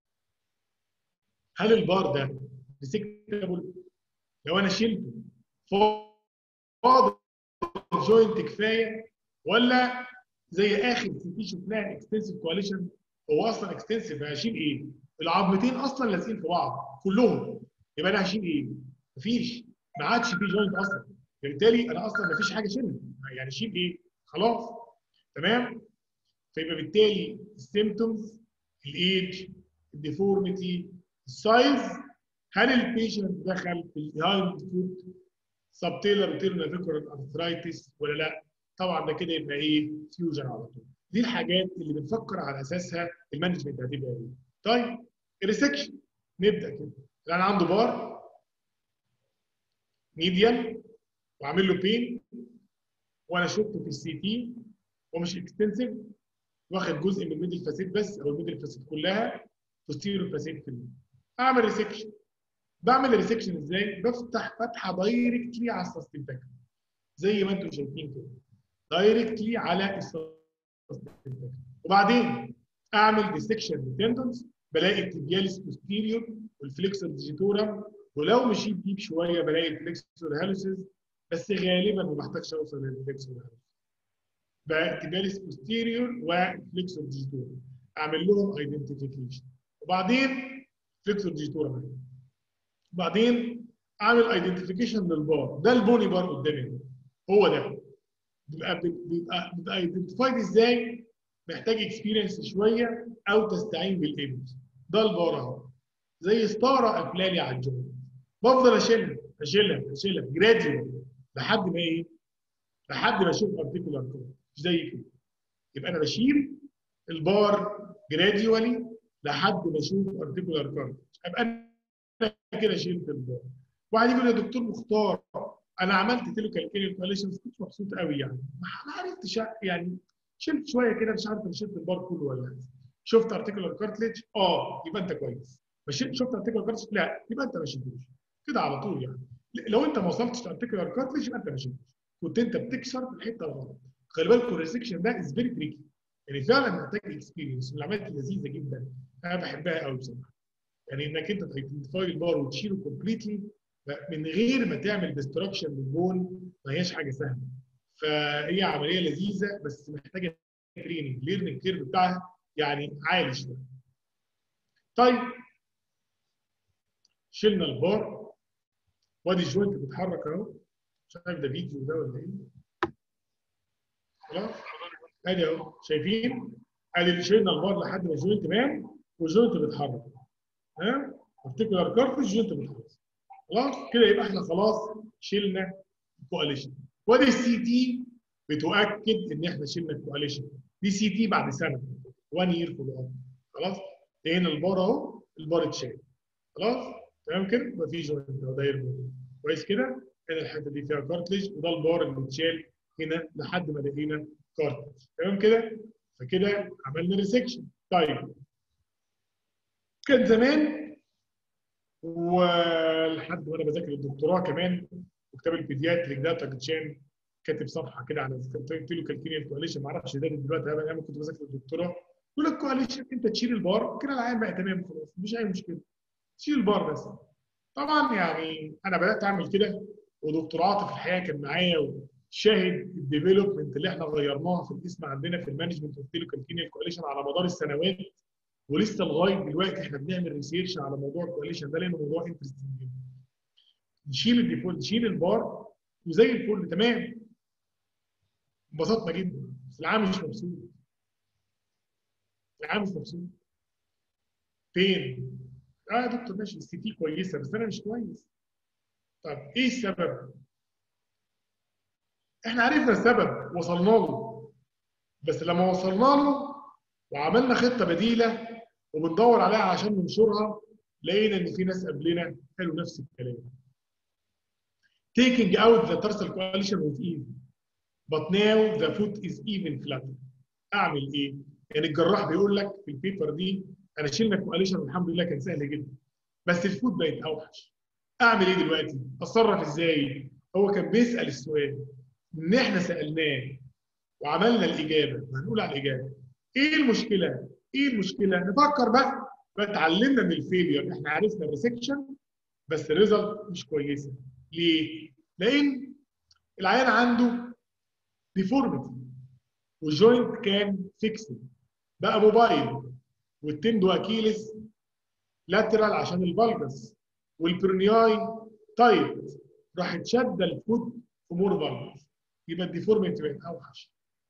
Speaker 2: هل البار ده ريسكتبل؟ لو انا شلته فاضل جوينت كفايه ولا زي اخر سي تي شفناها اكستنسيف كواليشن هو اصلا اكستنسيف هشيل ايه؟ العظمتين اصلا لازقين في بعض كلهم يبقى انا هشيل ايه؟ مفيش ما عادش في جوينت اصلا بالتالي انا اصلا ما فيش حاجه شيلها يعني شيل ايه خلاص تمام فيبقى بالتالي السيمتومز الايج الديفورميتي السايز هل البيشنت دخل في الهايند فوت سبتيلر تيرنافيكولار ارثرايتس ولا لا طبعا ده كده يبقى ايه فيوجن على طول دي الحاجات اللي بنفكر على اساسها المانجمنت هتبقى ايه طيب الريسكشن نبدا كده الان عنده بار ميديال وعامل له بين وانا شفته في السي تي ومش اكستنسيف واخد جزء من الميدل فاسيت بس او الميدل فاسيت كلها بوستيريور فاسيت كله اعمل ريسكشن بعمل ريسكشن ازاي؟ بفتح فتحه دايركتلي على السستنتاكل زي ما انتم شايفين كده دايركتلي على السستنتاكل وبعدين اعمل ديسكشن للتندونز بلاقي التبياليس بوستيريور والفليكسور ديجيتورم ولو مشيت ديب شويه بلاقي الفليكسور هالوسز بس غالبا ما بحتاجش اوصل للفليكسور هالوسز بقى تبياليس بوستيريور وفليكسور ديجيتورم اعمل لهم ايدنتيفيكيشن وبعدين فليكسور ديجيتورم بعدين اعمل ايدنتيفيكيشن للبار ده البوني بار قدامي هو ده بيبقى بيبقى بيبقى ايدنتيفايد ازاي محتاج اكسبيرينس شويه او تستعين بالايمج ده البار اهو زي ستاره قافله لي على الجو بفضل اشيلها اشيلها اشيلها جراديوال لحد ما ايه؟ لحد ما اشوف ارتيكولار كود زي كده يبقى انا بشيل البار جراديوالي لحد ما اشوف ارتيكولار كارد ابقى انا كده شلت البار واحد يقول يا دكتور مختار انا عملت تيلوكال كالكوليشنز كنت مبسوط قوي يعني ما عرفتش يعني شلت شويه كده مش عارف انا شلت البار كله ولا لا شفت ارتيكولار كارتليج اه يبقى انت كويس مش شفت ارتيكولار كارتليج لا يبقى انت ما شلتوش كده على طول يعني لو انت ما وصلتش لارتيكولار كارتليج يبقى انت ما شلتوش كنت انت بتكسر في الحته الغلط خلي بالكم الريسكشن ده از فيري تريكي يعني فعلا محتاج اكسبيرينس من العمليات اللذيذه جدا انا بحبها قوي بصراحه يعني انك انت تايدنتيفاي البار وتشيله كومبليتلي من غير ما تعمل ديستراكشن للبون ما هياش حاجه سهله فهي عمليه لذيذه بس محتاجه تريننج ليرنينج كيرف بتاعها يعني عالي شويه طيب شلنا البار وادي الجوينت بيتحرك اهو مش عارف ده فيديو ده ولا ايه خلاص ادي اهو شايفين ادي شلنا البار لحد ما الجوينت بان والجوينت بيتحرك ها ارتيكولار كارت الجوينت بيتحرك خلاص كده يبقى احنا خلاص شلنا الكواليشن وادي السي تي بتؤكد ان احنا شلنا الكواليشن دي سي تي بعد سنه 1 يير فولو اب خلاص هنا البار اهو البار اتشال خلاص تمام كده يبقى في جوينت اهو داير كويس كده هنا الحته دي فيها كارتلج وده البار اللي اتشال هنا لحد ما لقينا كارتلج تمام كده فكده عملنا ريسكشن طيب كان زمان ولحد وانا بذاكر الدكتوراه كمان وكتاب البيدياتريك ده تاكتشان كاتب صفحه كده على تيلو كالكينيال كواليشن ما اعرفش ده دلوقتي انا ايام كنت بذاكر الدكتوراه يقول لك كواليشن انت تشيل البار كده العيان بقى تمام خلاص مفيش اي مشكله تشيل البار بس طبعا يعني انا بدات اعمل كده ودكتوراتي في الحقيقه كان معايا وشاهد الديفلوبمنت اللي احنا غيرناها في الاسم عندنا في المانجمنت اوف تيلو كالكينيال كواليشن على مدار السنوات ولسه لغايه دلوقتي احنا بنعمل ريسيرش على موضوع الكواليشن ده لانه موضوع انترستنج جدا. نشيل الديفولت نشيل البار وزي الفل تمام انبسطنا جدا بس العام مش مبسوط العام مش مبسوط فين؟ اه يا دكتور ماشي السي تي كويسه بس انا مش كويس طب ايه السبب؟ احنا عرفنا السبب وصلنا له بس لما وصلنا له وعملنا خطه بديله وبندور عليها عشان ننشرها لقينا ان في ناس قبلنا قالوا نفس الكلام. Taking out the tarsal coalition was easy but now the foot is even flatter. اعمل ايه؟ يعني الجراح بيقول لك في البيبر دي انا شلنا الكواليشن والحمد لله كان سهل جدا بس الفوت بقت اوحش. اعمل ايه دلوقتي؟ اتصرف ازاي؟ هو كان بيسال السؤال ان احنا سالناه وعملنا الاجابه وهنقول على الاجابه. ايه المشكله؟ ايه المشكله؟ نفكر بقى فتعلمنا من الفيلير احنا عرفنا الريسكشن بس الريزلت مش كويسه. ليه؟ لان العيان عنده ديفورميتي والجوينت كان فيكسد بقى موبايل والتندو اكيلس لاترال عشان الفالجس والبرونياي تايت راحت شاده الفوت في مور فالفز يبقى الديفورميتي بقت اوحش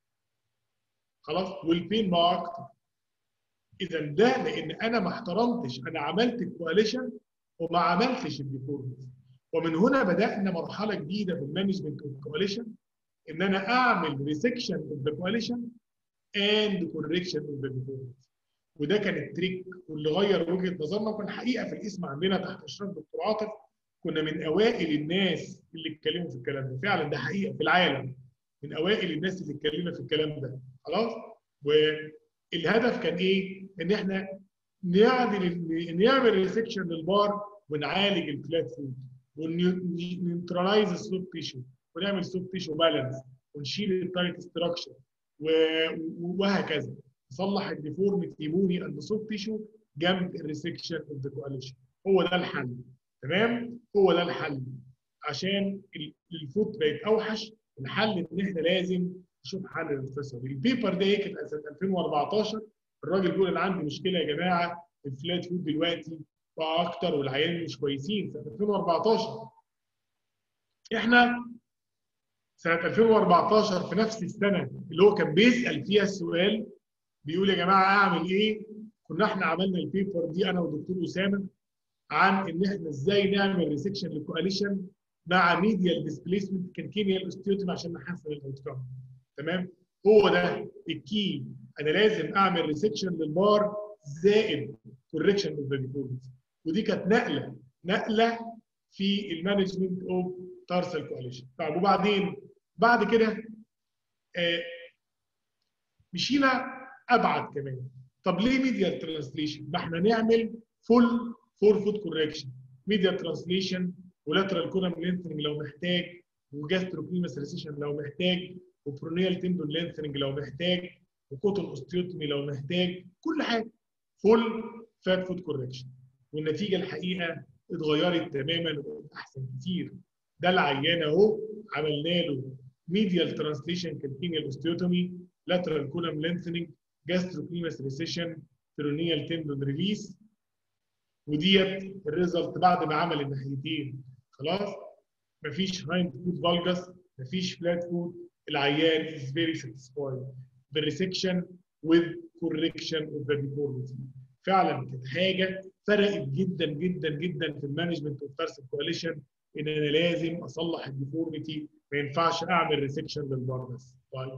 Speaker 2: خلاص والبين بقى اكتر اذا ده لان انا ما احترمتش انا عملت الكواليشن وما عملتش الديفورميتي ومن هنا بدانا مرحله جديده في المانجمنت اوف كواليشن ان انا اعمل ريسكشن اوف ذا كواليشن اند كوركشن اوف ذا ديفورميتي وده كان التريك واللي غير وجهه نظرنا وكان حقيقه في الاسم عندنا تحت اشراف دكتور عاطف كنا من اوائل الناس اللي اتكلموا في الكلام ده فعلا ده حقيقه في العالم من اوائل الناس اللي اتكلمنا في الكلام ده خلاص والهدف كان ايه ان احنا نعدل نعمل ريسكشن للبار ونعالج الفلات فود ونيوترلايز السوفت تيشو ونعمل سوفت تيشو بالانس ونشيل التايت ستراكشر وهكذا نصلح الديفورميتي بوني اند سوفت تيشو جنب الريسكشن اوف ذا كواليشن هو ده الحل تمام هو ده الحل عشان الفوت بقت اوحش الحل ان احنا لازم نشوف حل للقصه دي البيبر ده كانت سنه 2014 الراجل بيقول انا عندي مشكله يا جماعه الفلات فود دلوقتي بقى اكتر والعيال مش كويسين سنه 2014 احنا سنه 2014 في نفس السنه اللي هو كان بيسال فيها السؤال بيقول يا جماعه اعمل ايه؟ كنا احنا عملنا البيبر دي انا والدكتور اسامه عن ان احنا ازاي نعمل ريسكشن للكواليشن مع ميديال ديسبيسمنت كانكينيال اوستيوتوم عشان نحسن الاوتكم تمام هو ده الكي انا لازم اعمل ريسكشن للبار زائد كوركشن اوف ذا ديفورميتي ودي كانت نقله نقله في المانجمنت اوف تارسال كواليشن طيب وبعدين بعد كده آه مشينا ابعد كمان طب ليه ميديال ترانسليشن؟ ما احنا نعمل فول فور فود كوركشن ميديال ترانسليشن ولاترال كولم لينثنج لو محتاج وجاستروكليمس ريسيشن لو محتاج وبرونيال تندون لينثنج لو محتاج وكوتون اوستيوتومي لو محتاج كل حاجه فول فات فود كوركشن والنتيجه الحقيقه اتغيرت تماما وبقت احسن كتير ده العيان اهو عملنا له ميديال ترانسليشن كالكينيال اوستيوتومي لاترال كولم لينثنج جاستروكليمس ريسيشن برونيال تندون ريليس وديت الريزلت بعد ما عمل الناحيتين خلاص مفيش هايند فود فالجس مفيش فلات فود العيان is very satisfied بالريسكشن with correction of the deformity فعلا كانت حاجه فرقت جدا جدا جدا في المانجمنت اوف تارسل كواليشن ان انا لازم اصلح الديفورميتي ما ينفعش اعمل ريسكشن للبار بس طيب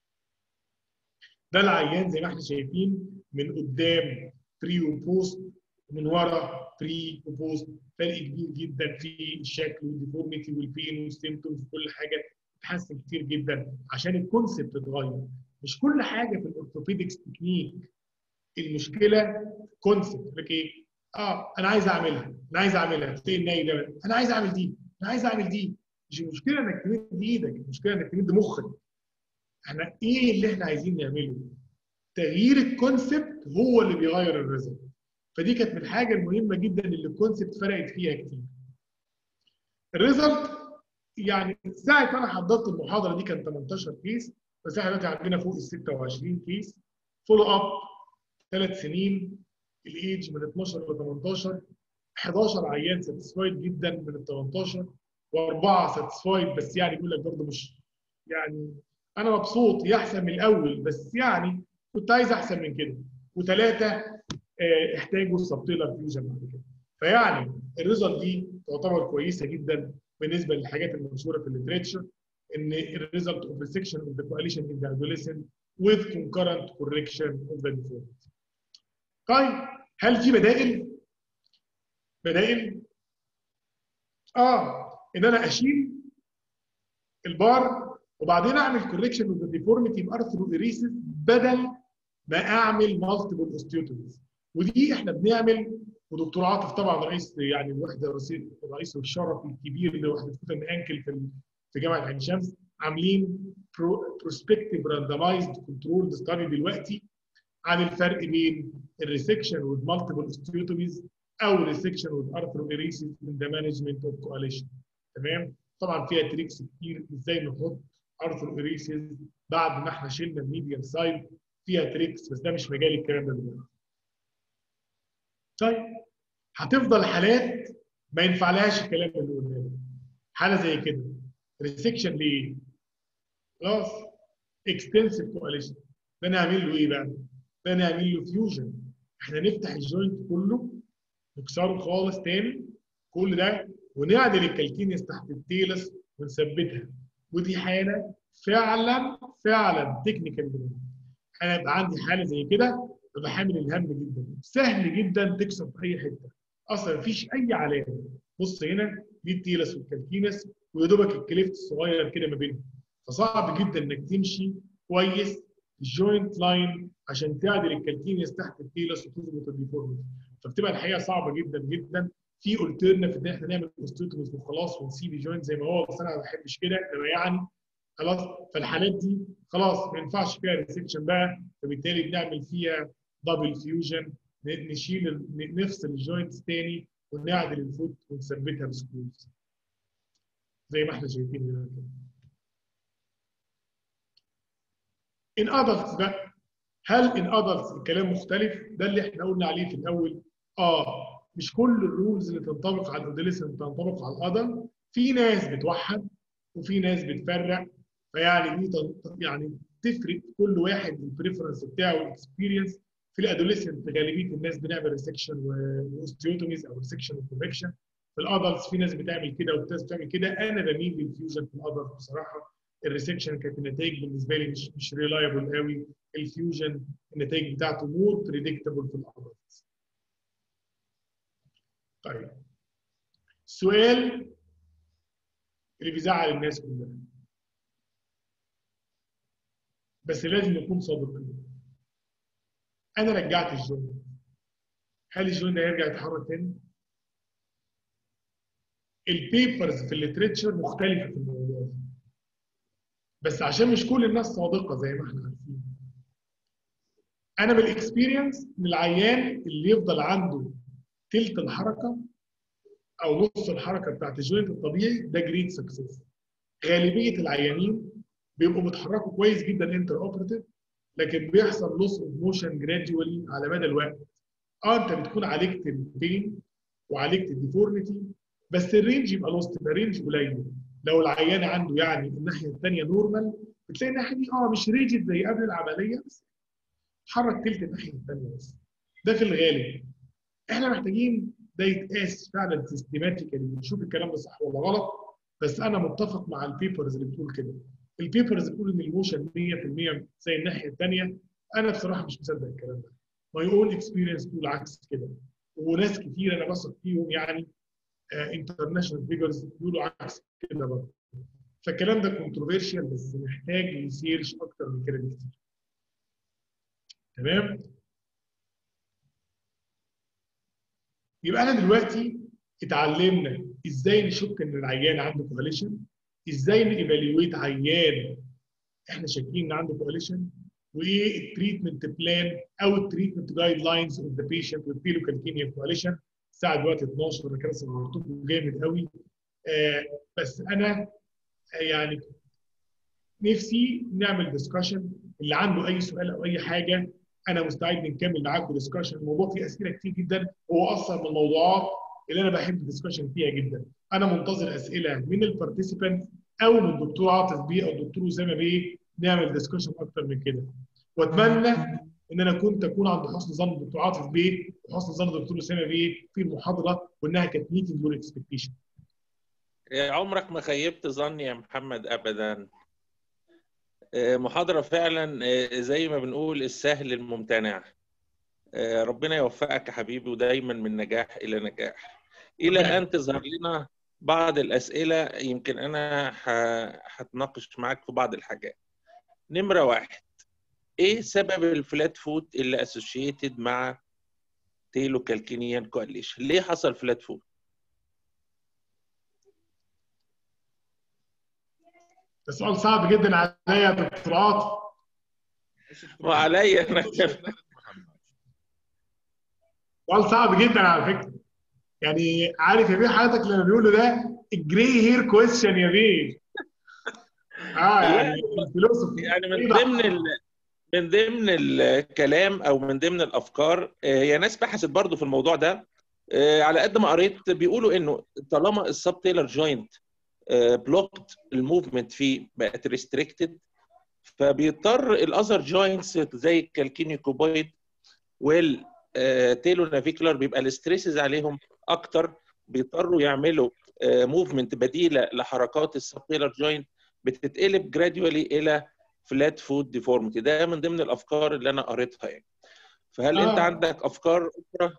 Speaker 2: ده العيان زي ما احنا شايفين من قدام بري وبوست ومن ورا بري وبوست فرق كبير جدا في الشكل والديفورميتي والبين والسيمتومز وكل حاجه اتحسن كتير جدا عشان الكونسبت اتغير مش كل حاجه في الاورثوبيدكس تكنيك المشكله كونسبت لك ايه؟ اه انا عايز اعملها انا عايز اعملها زي الناي ده انا عايز اعمل دي انا عايز اعمل دي مش المشكله انك تمد ايدك المشكله انك تمد مخك احنا ايه اللي احنا عايزين نعمله؟ تغيير الكونسبت هو اللي بيغير الريزلت فدي كانت من الحاجه المهمه جدا اللي الكونسبت فرقت فيها كتير الريزلت يعني ساعه ما انا حضرت المحاضره دي كان 18 كيس بس احنا دلوقتي عندنا فوق ال 26 كيس فولو اب ثلاث سنين الايدج من 12 ل 18 11 عيان ساتسفايد جدا من ال 18 واربعه ساتسفايد بس يعني بيقول لك برضه مش يعني انا مبسوط هي احسن من الاول بس يعني كنت عايز احسن من كده وثلاثه احتاجوا سبتيلر فيوجن بعد كده فيعني الريزلت دي تعتبر كويسه جدا بالنسبه للحاجات المنشوره في الليتريتشر ان الريزلت اوف ريسكشن اوف ذا coalition in the adolescent with concurrent correction of the deformity. طيب هل في بدائل؟ بدائل؟ اه ان انا اشيل البار وبعدين اعمل كوريكشن اوف ذا ديفورميتي بارثرو اريسيس بدل ما اعمل مالتيبل اوستيوتوميز ودي احنا بنعمل ودكتور عاطف طبعا رئيس يعني الوحده رئيس الشرف الكبير لوحده فوت انكل في في جامعه عين شمس عاملين بروسبكتيف راندمايزد كنترول ستادي دلوقتي عن الفرق بين الريسكشن وذ مالتيبل اوستيوتوميز او ريسكشن وذ ارثرويريسيس ان ذا مانجمنت اوف كواليشن تمام طبعا فيها تريكس كتير ازاي نحط ارثرويريسيس بعد ما احنا شلنا الميديال سايد فيها تريكس بس ده مش مجال الكلام ده دلوقتي طيب هتفضل حالات ما ينفعلهاش الكلام اللي قلناه حاله زي كده ريسكشن ليه؟ خلاص اكستنسيف كواليشن ده نعمل له ايه بقى؟ ده نعمل له فيوجن احنا نفتح الجوينت كله نكسره خالص تاني كل ده ونعدل الكالكينيس تحت التيلس ونثبتها ودي حاله فعلا فعلا تكنيكال انا يبقى عندي حاله زي كده ببقى حامل الهم جدا سهل جدا تكسر في اي حته اصلا مفيش اي علامه بص هنا دي التيلس والكالكينس ويا دوبك الكليفت الصغير كده ما بينهم فصعب جدا انك تمشي كويس في الجوينت لاين عشان تعدل الكالكينيس تحت التيلس وتظبط الديفورميتي فبتبقى الحقيقه صعبه جدا جدا في الترنف ان احنا نعمل اوستيوتوميز وخلاص ونسيب الجوينت زي ما هو بس انا ما بحبش كده يعني خلاص فالحالات دي خلاص ما ينفعش فيها ريسكشن بقى فبالتالي بنعمل فيها دبل فيوجن نشيل نفصل الجوينتس تاني ونعدل الفوت ونثبتها بسكروز زي ما احنا شايفين هنا كده. ان ادلتس بقى هل ان ادلتس الكلام مختلف؟ ده اللي احنا قلنا عليه في الاول اه مش كل الرولز اللي تنطبق على الادolescent تنطبق على الادلت في ناس بتوحد وفي ناس بتفرق فيعني دي يعني تفرق كل واحد البريفرنس بتاعه والاكسبيرينس في الادوليسنت غالبيه الناس بنعمل ريسكشن واوستيوتوميز او ريسكشن وكوركشن في الادلتس في ناس بتعمل كده وفي بتعمل كده انا بميل للفيوجن في الادلت بصراحه الريسكشن كانت النتائج بالنسبه لي مش مش ريلايبل قوي الفيوجن النتائج بتاعته مور بريدكتبل في الادلتس طيب السؤال اللي بيزعل الناس كلها بس لازم نكون صادقين انا رجعت الجون هل الجون ده يرجع يتحرك تاني؟ البيبرز في الليتريتشر مختلفه في الموضوع ده بس عشان مش كل الناس صادقه زي ما احنا عارفين انا بالاكسبيرينس من العيان اللي يفضل عنده تلت الحركه او نص الحركه بتاعت الجوينت الطبيعي ده جريت سكسس غالبيه العيانين بيبقوا بيتحركوا كويس جدا انتر اوبراتيف لكن بيحصل لوس اوف موشن جراديولي على مدى الوقت اه انت بتكون عالجت البين وعالجت الديفورميتي بس الرينج يبقى لوست يبقى رينج قليل لو العيان عنده يعني الناحيه الثانيه نورمال بتلاقي الناحيه دي اه مش ريجد زي قبل العمليه بس اتحرك تلت الناحيه الثانيه بس ده في الغالب احنا محتاجين ده يتقاس فعلا سيستماتيكالي نشوف الكلام ده صح ولا غلط بس انا متفق مع البيبرز اللي بتقول كده البيبرز بتقول ان الموشن 100% زي الناحيه الثانيه انا بصراحه مش مصدق الكلام ده ماي اون اكسبيرينس بتقول عكس كده وناس كتير انا بثق فيهم يعني انترناشونال فيجرز بيقولوا عكس كده برضه فالكلام ده كونتروفيرشال بس محتاج ريسيرش اكتر من كده بكتير تمام يبقى انا دلوقتي اتعلمنا ازاي نشك ان العيان عنده كواليشن ازاي نيفاليويت عيان احنا شاكين ان عنده كواليشن وايه التريتمنت بلان او التريتمنت جايد لاينز اوف ذا بيشنت with بيلوكالكينيا كواليشن الساعه دلوقتي 12 انا كده صورتكم جامد قوي آه بس انا آه يعني نفسي نعمل ديسكشن اللي عنده اي سؤال او اي حاجه انا مستعد نكمل معاكم ديسكشن الموضوع فيه اسئله كتير جدا هو اصلا من الموضوعات اللي انا بحب الديسكشن فيها جدا انا منتظر اسئله من البارتيسيبانت او من الدكتور عاطف بيه او الدكتور اسامه بيه نعمل ديسكشن اكتر من كده واتمنى ان انا كنت اكون عند حسن ظن الدكتور عاطف بيه وحسن ظن الدكتور اسامه بيه في المحاضره وانها كانت ميتنج يور اكسبكتيشن
Speaker 1: عمرك ما خيبت ظني يا محمد ابدا محاضرة فعلا زي ما بنقول السهل الممتنع ربنا يوفقك يا حبيبي ودايما من نجاح إلى نجاح إلى أن تظهر لنا بعض الأسئلة يمكن أنا هتناقش معاك في بعض الحاجات نمرة واحد إيه سبب الفلات فوت اللي أسوشيتد مع تيلو كالكينيان كواليشن ليه حصل فلات فوت
Speaker 2: ده سؤال صعب جدا عليا يا دكتور عاطف
Speaker 1: وعليا انا
Speaker 2: سؤال صعب جدا على فكره يعني عارف يا بيه حضرتك لما بيقولوا ده الجري هير كويستشن يا بيه اه يعني الفلوسفي
Speaker 1: يعني من ضمن ال... من ضمن الكلام او من ضمن الافكار هي ناس بحثت برضو في الموضوع ده على قد ما قريت بيقولوا انه طالما السب تيلر جوينت بلوكت الموفمنت فيه بقت ريستريكتد فبيضطر الاذر جوينتس زي الكالكينيوكوبويد والتيلو نافيكولار بيبقى الاستريسز عليهم اكتر بيضطروا يعملوا موفمنت بديله لحركات السبيلر جوينت بتتقلب جراديولي الى فلات فود ديفورميتي ده من ضمن الافكار اللي انا قريتها يعني فهل آه. انت عندك افكار اخرى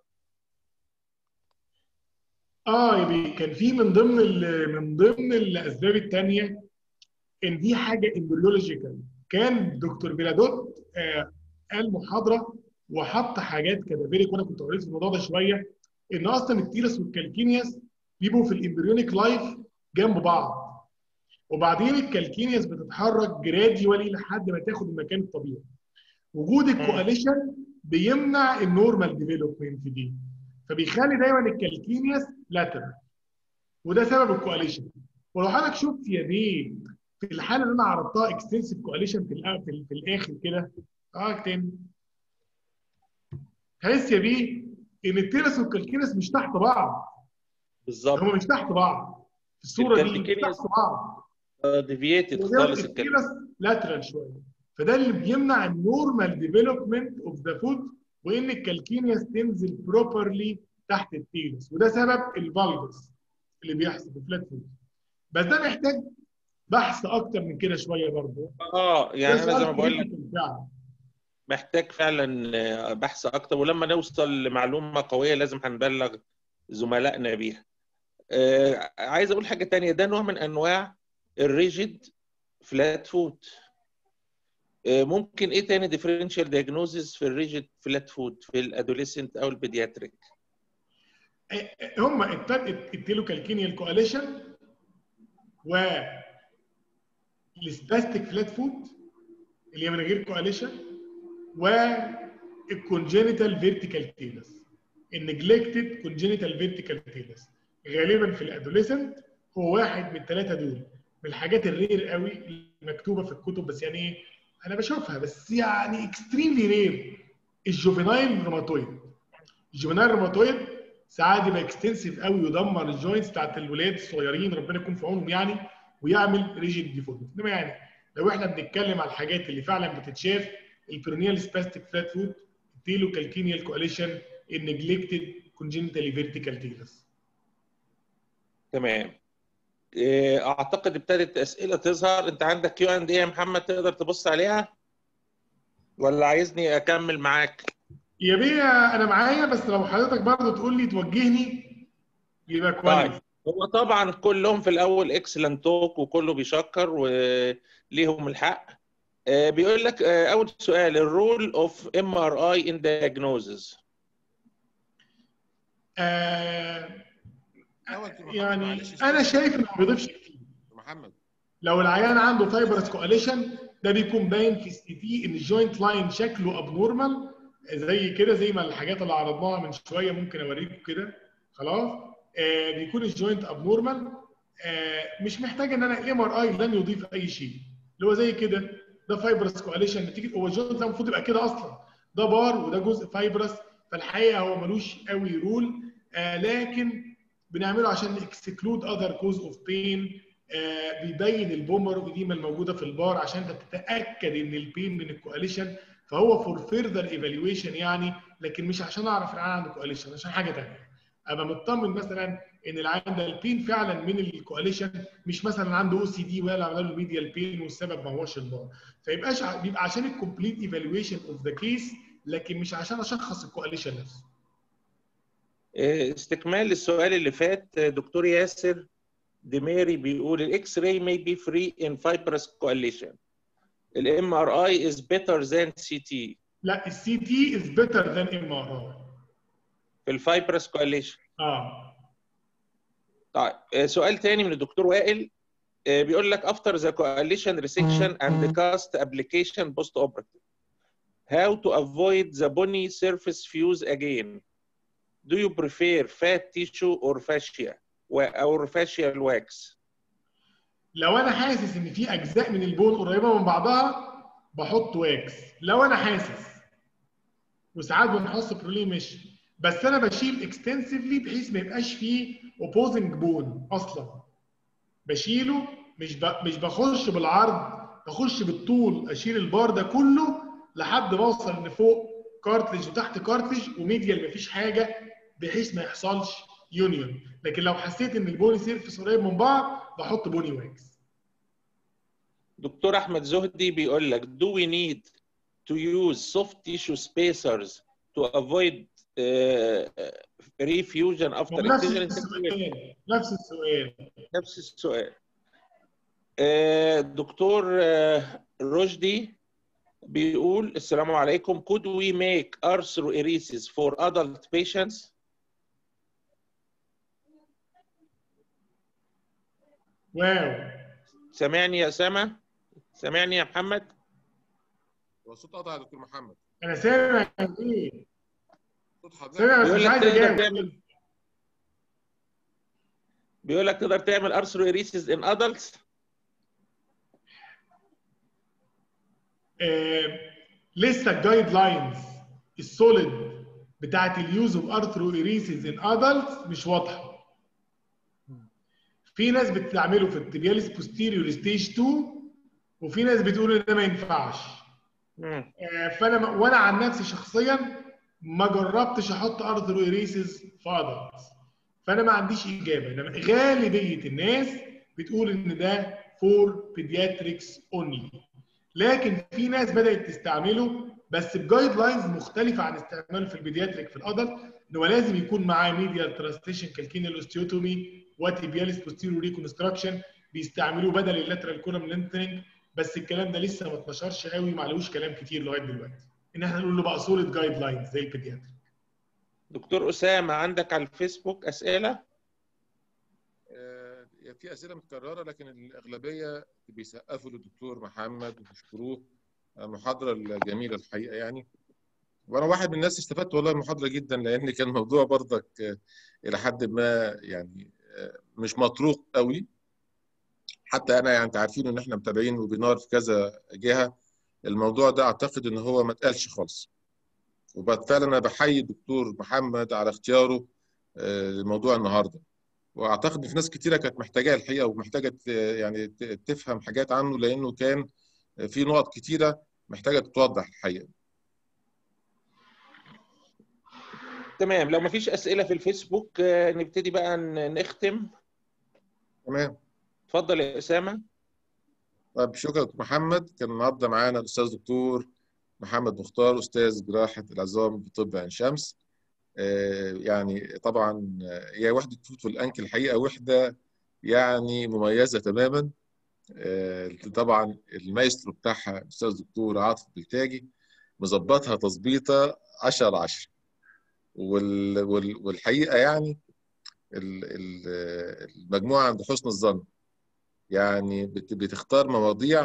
Speaker 2: اه يعني كان في من ضمن من ضمن الاسباب الثانيه ان دي حاجه امبريولوجيكال كان دكتور بيلادوت آه قال محاضره وحط حاجات كدافيريك وانا كنت قريت في الموضوع ده شويه ان اصلا التيرس والكالكينياس بيبقوا في الامبريونيك لايف جنب بعض وبعدين الكالكينياس بتتحرك جراديولي لحد ما تاخد المكان الطبيعي وجود الكواليشن بيمنع النورمال ديفلوبمنت دي فبيخلي دايما الكالكينياس لاترال وده سبب الكواليشن ولو حضرتك شفت يا بيه في الحاله اللي انا عرضتها اكستنسيف كواليشن في, في, في الاخر كده اه تاني تحس يا بيه ان التيرس والكالكينيس مش تحت بعض
Speaker 1: بالظبط
Speaker 2: هم مش تحت بعض في الصوره دي مش تحت بعض
Speaker 1: ديفييتد خالص
Speaker 2: التيرس لاترال شويه فده اللي بيمنع النورمال ديفلوبمنت اوف ذا فود وان الكالكينيس تنزل بروبرلي تحت التيرس وده سبب الفالجس اللي بيحصل في الفلات فود بس ده محتاج بحث اكتر من كده شويه برضه
Speaker 1: اه يعني انا زي ما بقول لك محتاج فعلا بحث اكتر ولما نوصل لمعلومه قويه لازم هنبلغ زملائنا بيها آه عايز اقول حاجه تانية ده نوع من انواع الريجيد فلات فود آه ممكن ايه تاني ديفرنشال دياجنوزز في الريجيد فلات فود في الادوليسنت او البيدياتريك
Speaker 2: هم التيلوكالكينيال كواليشن و السباستيك فلات فود اللي هي من غير كواليشن والكونجينيتال فيرتيكال تيلس النجلكتد كونجينيتال فيرتيكال تيلس غالبا في الادوليسنت هو واحد من الثلاثه دول من الحاجات الرير قوي المكتوبه في الكتب بس يعني ايه انا بشوفها بس يعني اكستريملي رير الجوفينايل روماتويد الجوفينايل روماتويد ساعات يبقى اكستنسيف قوي يدمر الجوينتس بتاعت الولاد الصغيرين ربنا يكون في عونهم يعني ويعمل ريجيد ديفورميتي انما يعني لو احنا بنتكلم على الحاجات اللي فعلا بتتشاف البيرونيال سباستيك فلات فود التيلو كالكينيال كواليشن النجلكتد كونجنتالي فيرتيكال تيلس
Speaker 1: تمام اعتقد ابتدت اسئله تظهر انت عندك كيو اند ايه يا محمد تقدر تبص عليها ولا عايزني اكمل معاك
Speaker 2: يا بيه انا معايا بس لو حضرتك برضه تقول لي توجهني يبقى كويس
Speaker 1: طيب. هو طبعا كلهم في الاول اكسلنت توك وكله بيشكر وليهم الحق بيقول لك اول سؤال الرول اوف ام ار اي ان دايجنوزز
Speaker 2: يعني انا شايف انه ما بيضيفش كتير
Speaker 3: محمد
Speaker 2: لو العيان عنده فايبرس كواليشن ده بيكون باين في السي تي ان الجوينت لاين شكله ابنورمال زي كده زي ما الحاجات اللي عرضناها من شويه ممكن اوريكم كده خلاص آه بيكون الجوينت ابنورمال آه مش محتاج ان انا الام ار اي لن يضيف اي شيء اللي هو زي كده ده فايبرس كواليشن نتيجه هو الجوينت ده المفروض يبقى كده اصلا ده بار وده جزء فايبرس فالحقيقه هو ملوش قوي رول آه لكن بنعمله عشان اكسكلود اذر كوز اوف بين بيبين البومر وديما الموجوده في البار عشان تتاكد ان البين من الكواليشن فهو فور فيرذر ايفالويشن يعني لكن مش عشان اعرف العيان عنده كواليشن عشان حاجه ثانيه ابقى مطمن مثلا ان العيان ده البين فعلا من الكواليشن مش مثلا عنده او سي دي ولا عمل له ميديال بين والسبب ما هوش البار فيبقاش بيبقى عشان الكومبليت ايفالويشن اوف ذا كيس لكن مش عشان اشخص الكواليشن نفسه
Speaker 1: استكمال السؤال اللي فات دكتور ياسر دميري بيقول الاكس راي may be free in fibrous coalition الام ار اي is better than CT
Speaker 2: لا السي تي از بيتر ذان ام ار اي
Speaker 1: في الفايبرس كواليشن
Speaker 2: اه
Speaker 1: طيب سؤال تاني من الدكتور وائل بيقول لك after the coalition resection and cast application post operative how to avoid the bony surface fuse again do you prefer fat tissue or fascia or fascial wax
Speaker 2: لو انا حاسس ان في اجزاء من البون قريبه من بعضها بحط واكس لو انا حاسس وساعات بنحط برولين مش بس انا بشيل اكستنسively بحيث ما يبقاش فيه اوبوزنج بون اصلا بشيله مش ب... مش بخش بالعرض بخش بالطول اشيل البار ده كله لحد ما اوصل ان فوق كارتلج وتحت كارتلج وميديال مفيش حاجه بحيث ما يحصلش يونيون لكن لو حسيت ان البوني سيرفيس قريب من بعض بحط بوني واكس
Speaker 1: دكتور احمد زهدي بيقول لك do we need to use soft tissue spacers to avoid uh, refusion after
Speaker 2: نفس
Speaker 1: excision
Speaker 2: السؤال نفس السؤال
Speaker 1: نفس السؤال آه، دكتور آه، رشدي بيقول السلام عليكم could we make arthroeresis for adult patients
Speaker 2: واو
Speaker 1: سامعني يا اسامه سامعني يا محمد
Speaker 3: هو الصوت قطع يا دكتور محمد
Speaker 2: انا سامع ايه
Speaker 3: صوت حضرتك
Speaker 2: سامع بس
Speaker 1: بيقول
Speaker 2: مش
Speaker 1: لك
Speaker 2: عايز
Speaker 1: تقدر
Speaker 2: اجاوب
Speaker 1: تعمل بيقول لك تقدر تعمل arthroeresis in adults
Speaker 2: آه، لسه الجايد لاينز السوليد بتاعت اليوز اوف ارثرويريسيس ان ادلتس مش واضحه في ناس بتعمله في التبياليس بوستيريور ستيج 2 وفي ناس بتقول ان ده ما ينفعش
Speaker 1: مم.
Speaker 2: آه، فانا م- وانا عن نفسي شخصيا ما جربتش احط ارثرويريسيس في ادلتس فانا ما عنديش اجابه انما غالبيه الناس بتقول ان ده فور بيدياتريكس اونلي لكن في ناس بدات تستعمله بس بجايد لاينز مختلفه عن استعماله في البيدياتريك في الادلت ان هو لازم يكون معاه ميديال تراستيشن كالكينال اوستيوتومي وتيبياليس بوستيرو ريكونستراكشن بيستعملوه بدل اللاترال كولوم لينتنج بس الكلام ده لسه ما اتنشرش قوي معلوش كلام كتير لغايه دلوقتي ان احنا نقول له بقى سوليد جايد لاينز زي البيدياتريك
Speaker 1: دكتور اسامه عندك على الفيسبوك اسئله
Speaker 3: آه، في اسئله متكرره لكن الاغلبيه بيسقفوا للدكتور محمد وبيشكروه المحاضره الجميله الحقيقه يعني وانا واحد من الناس استفدت والله من المحاضره جدا لان كان الموضوع برضك آه، الى حد ما يعني آه، مش مطروق قوي حتى انا يعني انت عارفين ان احنا متابعين وبينار في كذا جهه الموضوع ده اعتقد ان هو ما اتقالش خالص وبالفعل انا بحيي الدكتور محمد على اختياره آه، لموضوع النهارده واعتقد ان في ناس كتيره كانت محتاجاه الحقيقه ومحتاجه ت- يعني ت- تفهم حاجات عنه لانه كان في نقط كتيره محتاجه تتوضح الحقيقه
Speaker 1: تمام لو مفيش اسئله في الفيسبوك آه، نبتدي بقى ن- نختم
Speaker 3: تمام
Speaker 1: اتفضل يا اسامه
Speaker 3: طيب شكرا دكتور محمد كان النهارده معانا الاستاذ دكتور محمد مختار استاذ جراحه العظام بطب عين شمس آه، يعني طبعا آه، هي وحده فوت والانكل الحقيقه وحده يعني مميزه تماما آه، طبعا المايسترو بتاعها الاستاذ دكتور عاطف بلتاجي مظبطها تظبيطه 10 10 وال... وال... والحقيقه يعني ال... ال... المجموعه عند حسن الظن يعني بت... بتختار مواضيع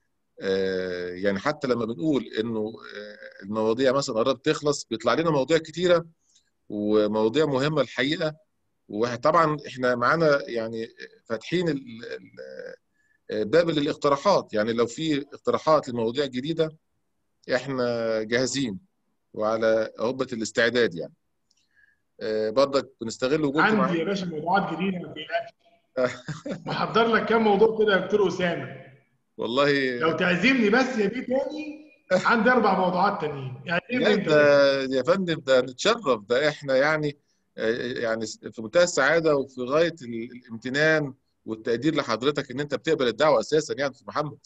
Speaker 3: آه، يعني حتى لما بنقول انه آه، المواضيع مثلا قربت تخلص بيطلع لنا مواضيع كتيره ومواضيع مهمه الحقيقه وطبعا احنا معانا يعني فاتحين ال... ال... باب للاقتراحات يعني لو في اقتراحات لمواضيع جديده احنا جاهزين وعلى هبه الاستعداد يعني آه، برضك بنستغل وجودكم
Speaker 2: عندي
Speaker 3: معانا
Speaker 2: يا باشا موضوعات جديده ما تقلقش محضر لك كام موضوع كده يا دكتور اسامه
Speaker 3: والله
Speaker 2: لو تعزمني بس يا بيه تاني عندي اربع موضوعات تانيين يعني
Speaker 3: لا
Speaker 2: ايه انت
Speaker 3: ده يا فندم ده نتشرف ده احنا يعني آه، يعني في منتهى السعاده وفي غايه ال- الامتنان والتقدير لحضرتك ان انت بتقبل الدعوه اساسا يعني في محمد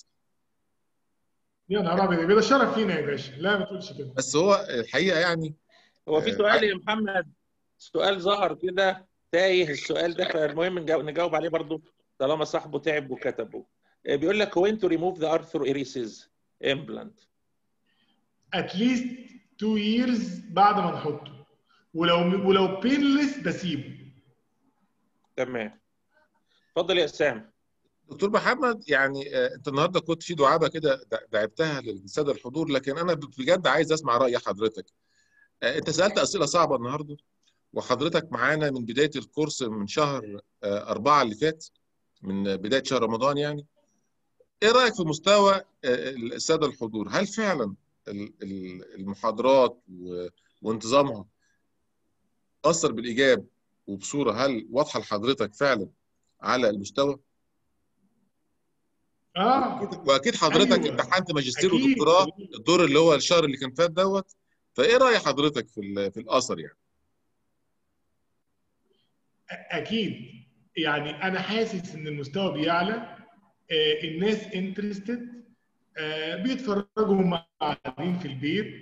Speaker 2: يا نهار ابيض يبقى ده شرف لينا يا باشا لا ما تقولش كده
Speaker 3: بس هو الحقيقه يعني
Speaker 1: هو في
Speaker 3: آه،
Speaker 1: سؤال يا محمد سؤال ظهر كده تايه السؤال ده فالمهم نجاوب, نجاوب عليه برضو طالما صاحبه تعب وكتبه آه، بيقول لك when to remove the arthroeresis implant
Speaker 2: اتليست 2 ييرز بعد ما نحطه ولو ولو بينلس بسيبه
Speaker 1: تمام اتفضل يا اسامه
Speaker 3: دكتور محمد يعني آه، انت النهارده كنت في دعابه كده دع- دعبتها للساده الحضور لكن انا بجد عايز اسمع راي حضرتك آه، انت سالت اسئله صعبه النهارده وحضرتك معانا من بدايه الكورس من شهر آه، أربعة اللي فات من بدايه شهر رمضان يعني ايه رايك في مستوى آه، الساده الحضور هل فعلا ال- ال- المحاضرات و- وانتظامها اثر بالايجاب وبصوره هل واضحه لحضرتك فعلا على المستوى
Speaker 2: اه
Speaker 3: واكيد واكيد حضرتك
Speaker 2: أيوة.
Speaker 3: امتحنت ماجستير
Speaker 2: أكيد.
Speaker 3: ودكتوراه الدور اللي هو الشهر اللي كان فات دوت فايه راي حضرتك في ال- في الاثر يعني؟
Speaker 2: اكيد يعني انا حاسس ان المستوى بيعلى آه، الناس انترستد بيتفرجوا هم قاعدين في البيت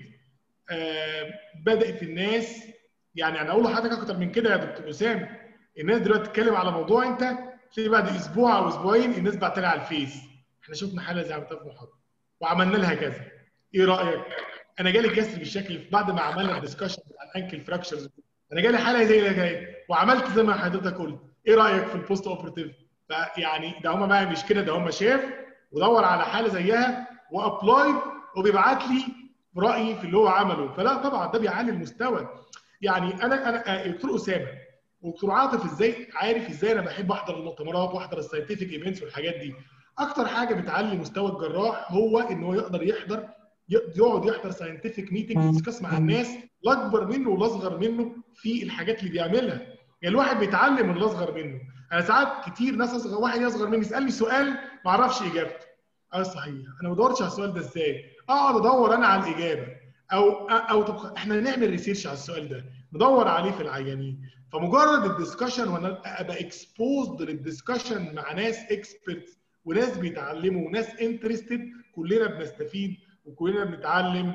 Speaker 2: آه، بدات الناس يعني انا اقول لحضرتك اكتر من كده يا دكتور اسامه الناس دلوقتي تتكلم على موضوع انت تلاقي بعد اسبوع او اسبوعين الناس بعت لي على الفيس احنا شفنا حاله زي عملتها في محاضره وعملنا لها كذا ايه رايك؟ انا جالي كسر بالشكل بعد ما عملنا الدسكشن بتاع الانكل فراكشرز انا جالي حاله زي اللي جاي وعملت زي ما حضرتك قلت ايه رايك في البوست اوبرتيف فيعني ده هم بقى مش كده ده هم شاف ودور على حاله زيها وابلاي وبيبعت لي رايي في اللي هو عمله فلا طبعا ده بيعلي المستوى يعني انا انا آه، دكتور اسامه ودكتور عاطف ازاي عارف ازاي انا بحب احضر المؤتمرات واحضر الساينتفك ايفنتس والحاجات دي اكتر حاجه بتعلي مستوى الجراح هو ان هو يقدر يحضر يقعد يحضر ساينتفك ميتنج يدسكس مع الناس الاكبر منه والاصغر منه في الحاجات اللي بيعملها يعني الواحد بيتعلم من الاصغر منه انا ساعات كتير ناس اصغر واحد اصغر مني يسالني سؤال ما اعرفش اجابته اه صحيح انا ما بدورش على السؤال ده ازاي اقعد ادور انا على الاجابه او او طب احنا نعمل ريسيرش على السؤال ده ندور عليه في العيانين فمجرد الدسكشن وانا ابقى اكسبوزد للدسكشن مع ناس اكسبرتس وناس بيتعلموا وناس انترستد كلنا بنستفيد وكلنا بنتعلم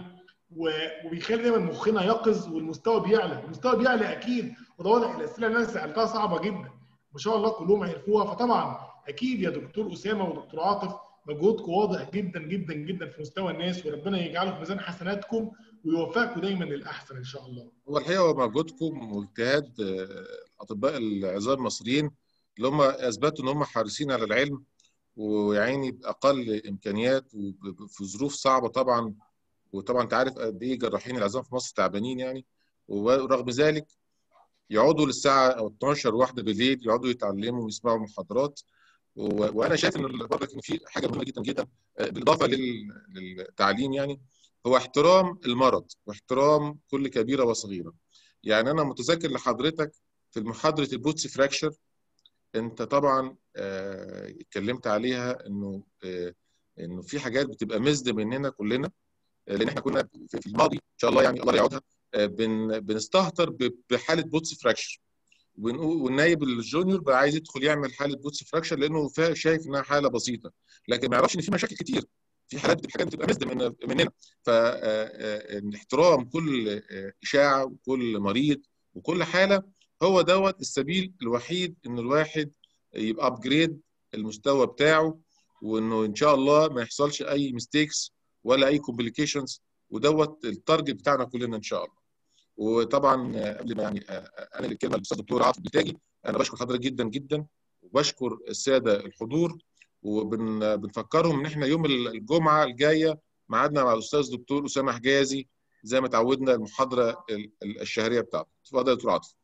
Speaker 2: و- وبيخلي دايما مخنا يقظ والمستوى بيعلى المستوى بيعلى اكيد وده واضح الاسئله اللي انا سالتها صعبه جدا ما شاء الله كلهم عرفوها فطبعا اكيد يا دكتور اسامه ودكتور عاطف مجهودكم واضح جدا جدا جدا في مستوى الناس وربنا يجعله في ميزان حسناتكم ويوفقكم دايما للاحسن ان شاء الله
Speaker 3: هو الحقيقه هو مجهودكم واجتهاد آه، اطباء العظام المصريين اللي هم اثبتوا ان هم حريصين على العلم ويعني باقل امكانيات وفي ظروف صعبه طبعا وطبعا انت عارف قد ايه جراحين العظام في مصر تعبانين يعني ورغم ذلك يقعدوا للساعه او 12 واحده بالليل يقعدوا يتعلموا ويسمعوا محاضرات و- وانا شايف ان برضك ان في حاجه مهمه جدا جدا آه، بالاضافه لل- للتعليم يعني هو احترام المرض واحترام كل كبيره وصغيره يعني انا متذكر لحضرتك في محاضره البوتس فراكشر انت طبعا آه، اتكلمت عليها انه آه، انه في حاجات بتبقى مزد مننا كلنا آه، لان احنا كنا في في الماضي ان شاء الله يعني الله يعودها آه، بن بنستهتر ب- بحاله بوتس فراكشر ونقول- والنايب الجونيور بقى عايز يدخل يعمل حاله بوتس فراكشر لانه فا- شايف انها حاله بسيطه لكن ما يعرفش ان في مشاكل كتير في حالات حاجات بتبقى مزد من مننا فاحترام كل آه، اشاعه وكل مريض وكل حاله هو دوت السبيل الوحيد ان الواحد يبقى ابجريد المستوى بتاعه وانه ان شاء الله ما يحصلش اي ميستيكس ولا اي كومبليكيشنز ودوت التارجت بتاعنا كلنا ان شاء الله وطبعا آه، قبل ما يعني آه، آه، انا الكلمه للاستاذ الدكتور عاطف بتاجي انا بشكر حضرتك جدا جدا وبشكر الساده الحضور وبنفكرهم ان احنا يوم الجمعه الجايه ميعادنا مع الاستاذ الدكتور اسامه حجازي زي ما تعودنا المحاضره ال- ال- الشهريه بتاعته اتفضل يا دكتور عاطف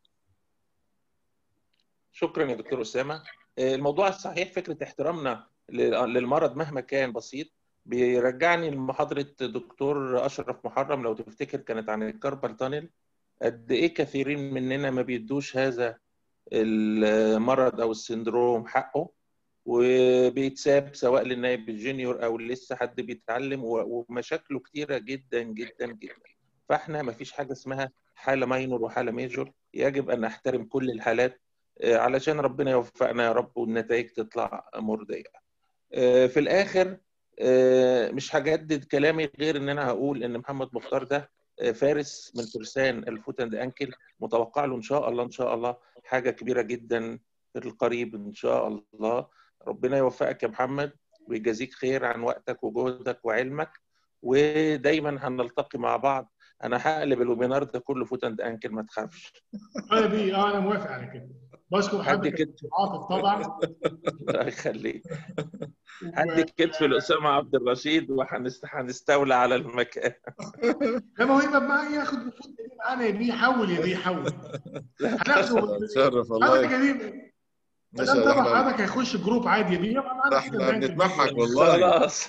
Speaker 1: شكرا يا دكتور اسامه الموضوع الصحيح فكره احترامنا للمرض مهما كان بسيط بيرجعني لمحاضره دكتور اشرف محرم لو تفتكر كانت عن الكاربال تانل قد ايه كثيرين مننا ما بيدوش هذا المرض او السندروم حقه وبيتساب سواء للنائب الجونيور او لسه حد بيتعلم و- ومشاكله كتيره جدا جدا جدا فاحنا ما فيش حاجه اسمها حاله ماينور وحاله ميجور يجب ان نحترم كل الحالات آه، علشان ربنا يوفقنا يا رب والنتائج تطلع مرضيه آه، في الاخر آه، مش هجدد كلامي غير ان انا هقول ان محمد مختار ده آه، فارس من فرسان الفوت اند انكل متوقع له ان شاء الله ان شاء الله حاجه كبيره جدا في القريب ان شاء الله ربنا يوفقك يا محمد ويجازيك خير عن وقتك وجهدك وعلمك ودايما هنلتقي مع بعض انا هقلب الويبينار ده كله فوت اند انكل ما تخافش
Speaker 2: اه دي اه انا موافق على كده بشكر
Speaker 1: حد
Speaker 2: حضرتك
Speaker 1: كده.
Speaker 2: يا دكتور عاطف طبعا
Speaker 1: الله يخليك
Speaker 2: و-
Speaker 1: هدي كتف لاسامه عبد الرشيد وهنستولى على المكان
Speaker 2: ده مهم بقى ياخد الفوت دي معانا يا بيه حول يا بيه حول هناخده
Speaker 3: تشرف الله
Speaker 2: حضرتك يا بيه
Speaker 3: ما
Speaker 2: ده
Speaker 3: شاء الله
Speaker 2: طبعا
Speaker 3: احنا
Speaker 2: حضرتك هيخش جروب عادي يا بيه يبقى معانا
Speaker 3: احنا
Speaker 2: كده بنك
Speaker 3: بنتمحك
Speaker 2: البنك.
Speaker 3: والله
Speaker 1: خلاص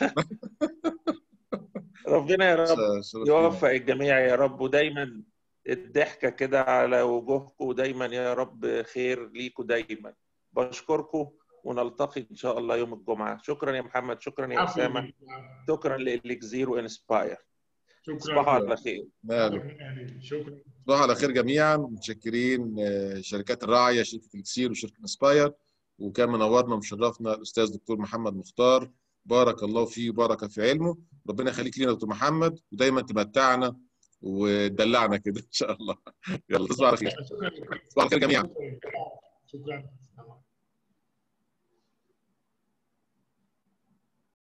Speaker 1: ربنا يا رب
Speaker 3: شرف
Speaker 1: يوفق الجميع يا رب ودايما الضحكه كده على وجوهكم ودايما يا رب خير ليكم دايما بشكركم ونلتقي ان شاء الله يوم الجمعه شكرا يا محمد شكرا يا اسامه شكرا لإليكزير وانسباير تصبحوا على خير
Speaker 2: شكرا
Speaker 3: تصبحوا على خير جميعا متشكرين شركات الراعيه شركه الكسير وشركه انسباير وكان منورنا ومشرفنا الاستاذ دكتور محمد مختار بارك الله فيه وبارك في علمه ربنا يخليك لينا دكتور محمد ودايما تمتعنا وتدلعنا كده ان شاء الله يلا تصبحوا على خير تصبحوا على خير جميعا
Speaker 2: شكرا